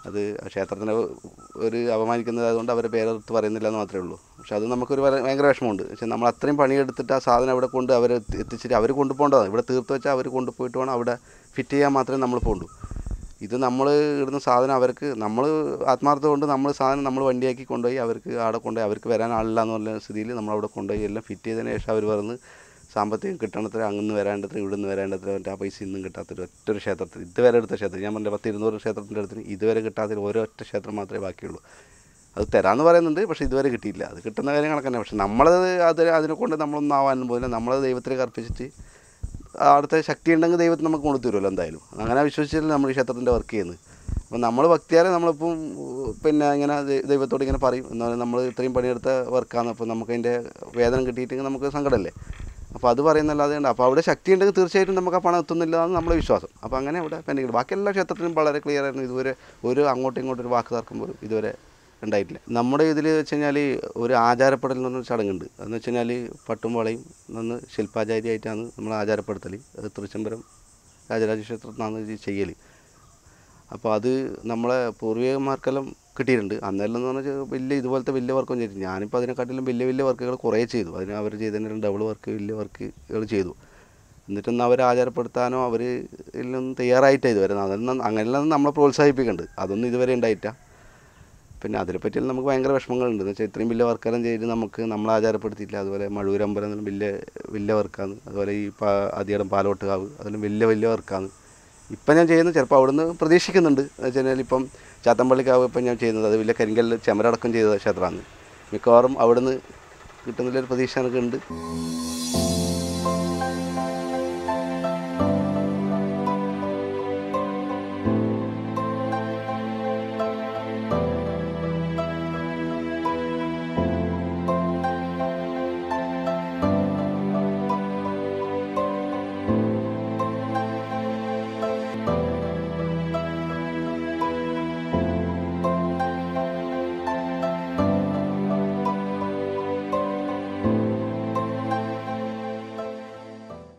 അത് ക്ഷേത്രത്തിനെ ഒരു അപമാനിക്കുന്നതായതുകൊണ്ട് അവരെ പേരെടുത്ത് പറയുന്നില്ല എന്ന് മാത്രമേ ഉള്ളൂ പക്ഷെ അത് നമുക്കൊരു ഭയ- ഭയങ്കര വിഷമമുണ്ട് പക്ഷെ നമ്മൾ അത്രയും പണിയെടുത്തിട്ട് ആ സാധനം അവിടെ കൊണ്ട് അവർ എത്തിച്ചിട്ട് അവർ കൊണ്ടുപോകേണ്ടതാണ് ഇവിടെ തീർത്ത് വെച്ചാൽ അവർ കൊണ്ടുപോയിട്ട് വേണം അവിടെ ഫിറ്റ് ചെയ്യാൻ മാത്രമേ നമ്മൾ പോകണ്ടൂ ഇത് നമ്മൾ ഇടുന്ന സാധനം അവർക്ക് നമ്മൾ ആത്മാർത്ഥത കൊണ്ട് നമ്മൾ സാധനം നമ്മൾ വണ്ടിയാക്കി കൊണ്ടുപോയി അവർക്ക് അവിടെ കൊണ്ടുപോയി അവർക്ക് വരാൻ ആളില്ല എന്ന് പറഞ്ഞ സ്ഥിതിയിൽ നമ്മൾ അവിടെ കൊണ്ടുപോയി എല്ലാം ഫിറ്റ് ചെയ്തതിന് ശേഷം അവർ പറഞ്ഞ് സാമ്പത്തികം കിട്ടണത്ര അങ്ങ് വരേണ്ടത്ര ഇവിടെ നിന്ന് വരേണ്ടത്ര മറ്റേ ആ പൈസ ഇന്നും കിട്ടാത്തൊരു ഒറ്റൊരു ക്ഷേത്രത്തിൽ ഇതുവരെ എടുത്ത ക്ഷേത്രം ഞാൻ പറഞ്ഞ പത്ത് ഇരുന്നൂറ് ക്ഷേത്രത്തിൻ്റെ അടുത്തിന് ഇതുവരെ കിട്ടാത്തൊരു ഓരോ ഒറ്റ ക്ഷേത്രം മാത്രമേ ബാക്കിയുള്ളൂ അത് തരാമെന്ന് പറയുന്നുണ്ട് പക്ഷേ ഇതുവരെ കിട്ടിയില്ല അത് കിട്ടുന്ന കാര്യം കണക്കന്നെ പക്ഷെ നമ്മളത് അത് അതിനെ കൊണ്ട് നമ്മളൊന്നും ആവാനും പോലും നമ്മളത് ദൈവത്തിലേക്ക് അർപ്പിച്ചിട്ട് അവിടുത്തെ ശക്തി ഉണ്ടെങ്കിൽ ദൈവത്തിന് നമുക്ക് കൊണ്ടു തരുമല്ലോ എന്തായാലും അങ്ങനെ വിശ്വസിച്ചില്ല നമ്മൾ ഈ ക്ഷേത്രത്തിൻ്റെ വർക്ക് ചെയ്യുന്നത് അപ്പോൾ നമ്മൾ ഭക്തിയാലെ നമ്മളിപ്പം ഉം, പിന്നെ ഇങ്ങനെ ദൈ- ദൈവത്തോട് ഇങ്ങനെ പറയും എന്നാലും നമ്മൾ ഇത്രയും പണിയെടുത്ത വർക്കാണ് അപ്പോൾ നമുക്ക് അതിൻ്റെ വേതനം കിട്ടിയിട്ടെങ്കിൽ നമുക്ക് സങ്കടമല്ലേ അപ്പോൾ അത് പറയുന്നല്ലാതെ ഉണ്ട് അപ്പോൾ അവിടെ ശക്തി ഉണ്ടെങ്കിൽ തീർച്ചയായിട്ടും നമുക്ക് ആ പണം എത്തുന്നില്ല എന്നാണ് നമ്മുടെ വിശ്വാസം അപ്പോൾ അങ്ങനെ അവിടെ പെൻഡിങ് ബാക്കി എല്ലാ ക്ഷേത്രത്തിലും വളരെ ക്ലിയർ ആയിരുന്നു ഇതുവരെ ഒരു അങ്ങോട്ടും ഇങ്ങോട്ടും ഒരു വാക്ക് തർക്കം പോലും ഇതുവരെ ഉണ്ടായിട്ടില്ല നമ്മുടെ ഇതിൽ വെച്ച് കഴിഞ്ഞാൽ ഒരു ആചാരപ്പെടൽ എന്ന് പറഞ്ഞൊരു ചടങ്ങുണ്ട് അതെന്ന് വെച്ച് കഴിഞ്ഞാൽ പട്ടും വളയും നിന്ന് ശില്പാചാരിയായിട്ടാണ് നമ്മൾ ആചാരപ്പെടുത്തൽ അത് തൃച്ചംബരം രാജരാജ ക്ഷേത്രത്തിൽ നിന്നാണ് ഇത് ചെയ്യൽ അപ്പോൾ അത് നമ്മളെ പൂർവികന്മാർക്കെല്ലാം കിട്ടിയിട്ടുണ്ട് അന്നെല്ലാം എന്ന് പറഞ്ഞാൽ വലിയ ഇതുപോലത്തെ വലിയ വർക്കൊന്നും ചെയ്തിട്ടില്ല ഞാനിപ്പോൾ അതിനെക്കാട്ടിലും വലിയ വലിയ വർക്കുകൾ കുറേ ചെയ്തു അതിന് അവർ ചെയ്തതിനും ഡബിൾ വർക്ക് വലിയ വർക്കുകൾ ചെയ്തു എന്നിട്ടൊന്നും അവരെ ആചാരപ്പെടുത്താനോ അവർ എല്ലാം തയ്യാറായിട്ടാണ് ഇതുവരെ അതൊന്നും അങ്ങനെയെല്ലാം നമ്മളെ പ്രോത്സാഹിപ്പിക്കുന്നുണ്ട് അതൊന്നും ഇതുവരെ ഉണ്ടായിട്ടില്ല പിന്നെ അതിനെപ്പറ്റിയെല്ലാം നമുക്ക് ഭയങ്കര വിഷമങ്ങളുണ്ട് എന്ന് വെച്ചാൽ ഇത്രയും വലിയ വർക്കെല്ലാം ചെയ്ത് നമുക്ക് നമ്മളെ ആചാരപ്പെടുത്തിയില്ല അതുപോലെ മഴൂരമ്പലം എന്നെല്ലാം വലിയ വലിയ വർക്കാണ് അതുപോലെ ഈ പാ അതിയടം പാലോട്ടുകാവ് അതെല്ലാം വലിയ വലിയ വർക്കാണ് ഇപ്പം ഞാൻ ചെയ്യുന്നത് ചിലപ്പോൾ അവിടുന്ന് പ്രതീക്ഷിക്കുന്നുണ്ട് എന്ന് വെച്ച് കഴിഞ്ഞാൽ ഇപ്പം ചാത്തമ്പള്ളിക്കാവ് ഇപ്പം ഞാൻ ചെയ്യുന്നത് അത് വലിയ കരിങ്കല്ല് ചെമരടക്കം ചെയ്ത ക്ഷേത്രമാണ് മിക്കവാറും അവിടുന്ന് കിട്ടുന്നതിലൊരു പ്രതീക്ഷ എനിക്കുണ്ട്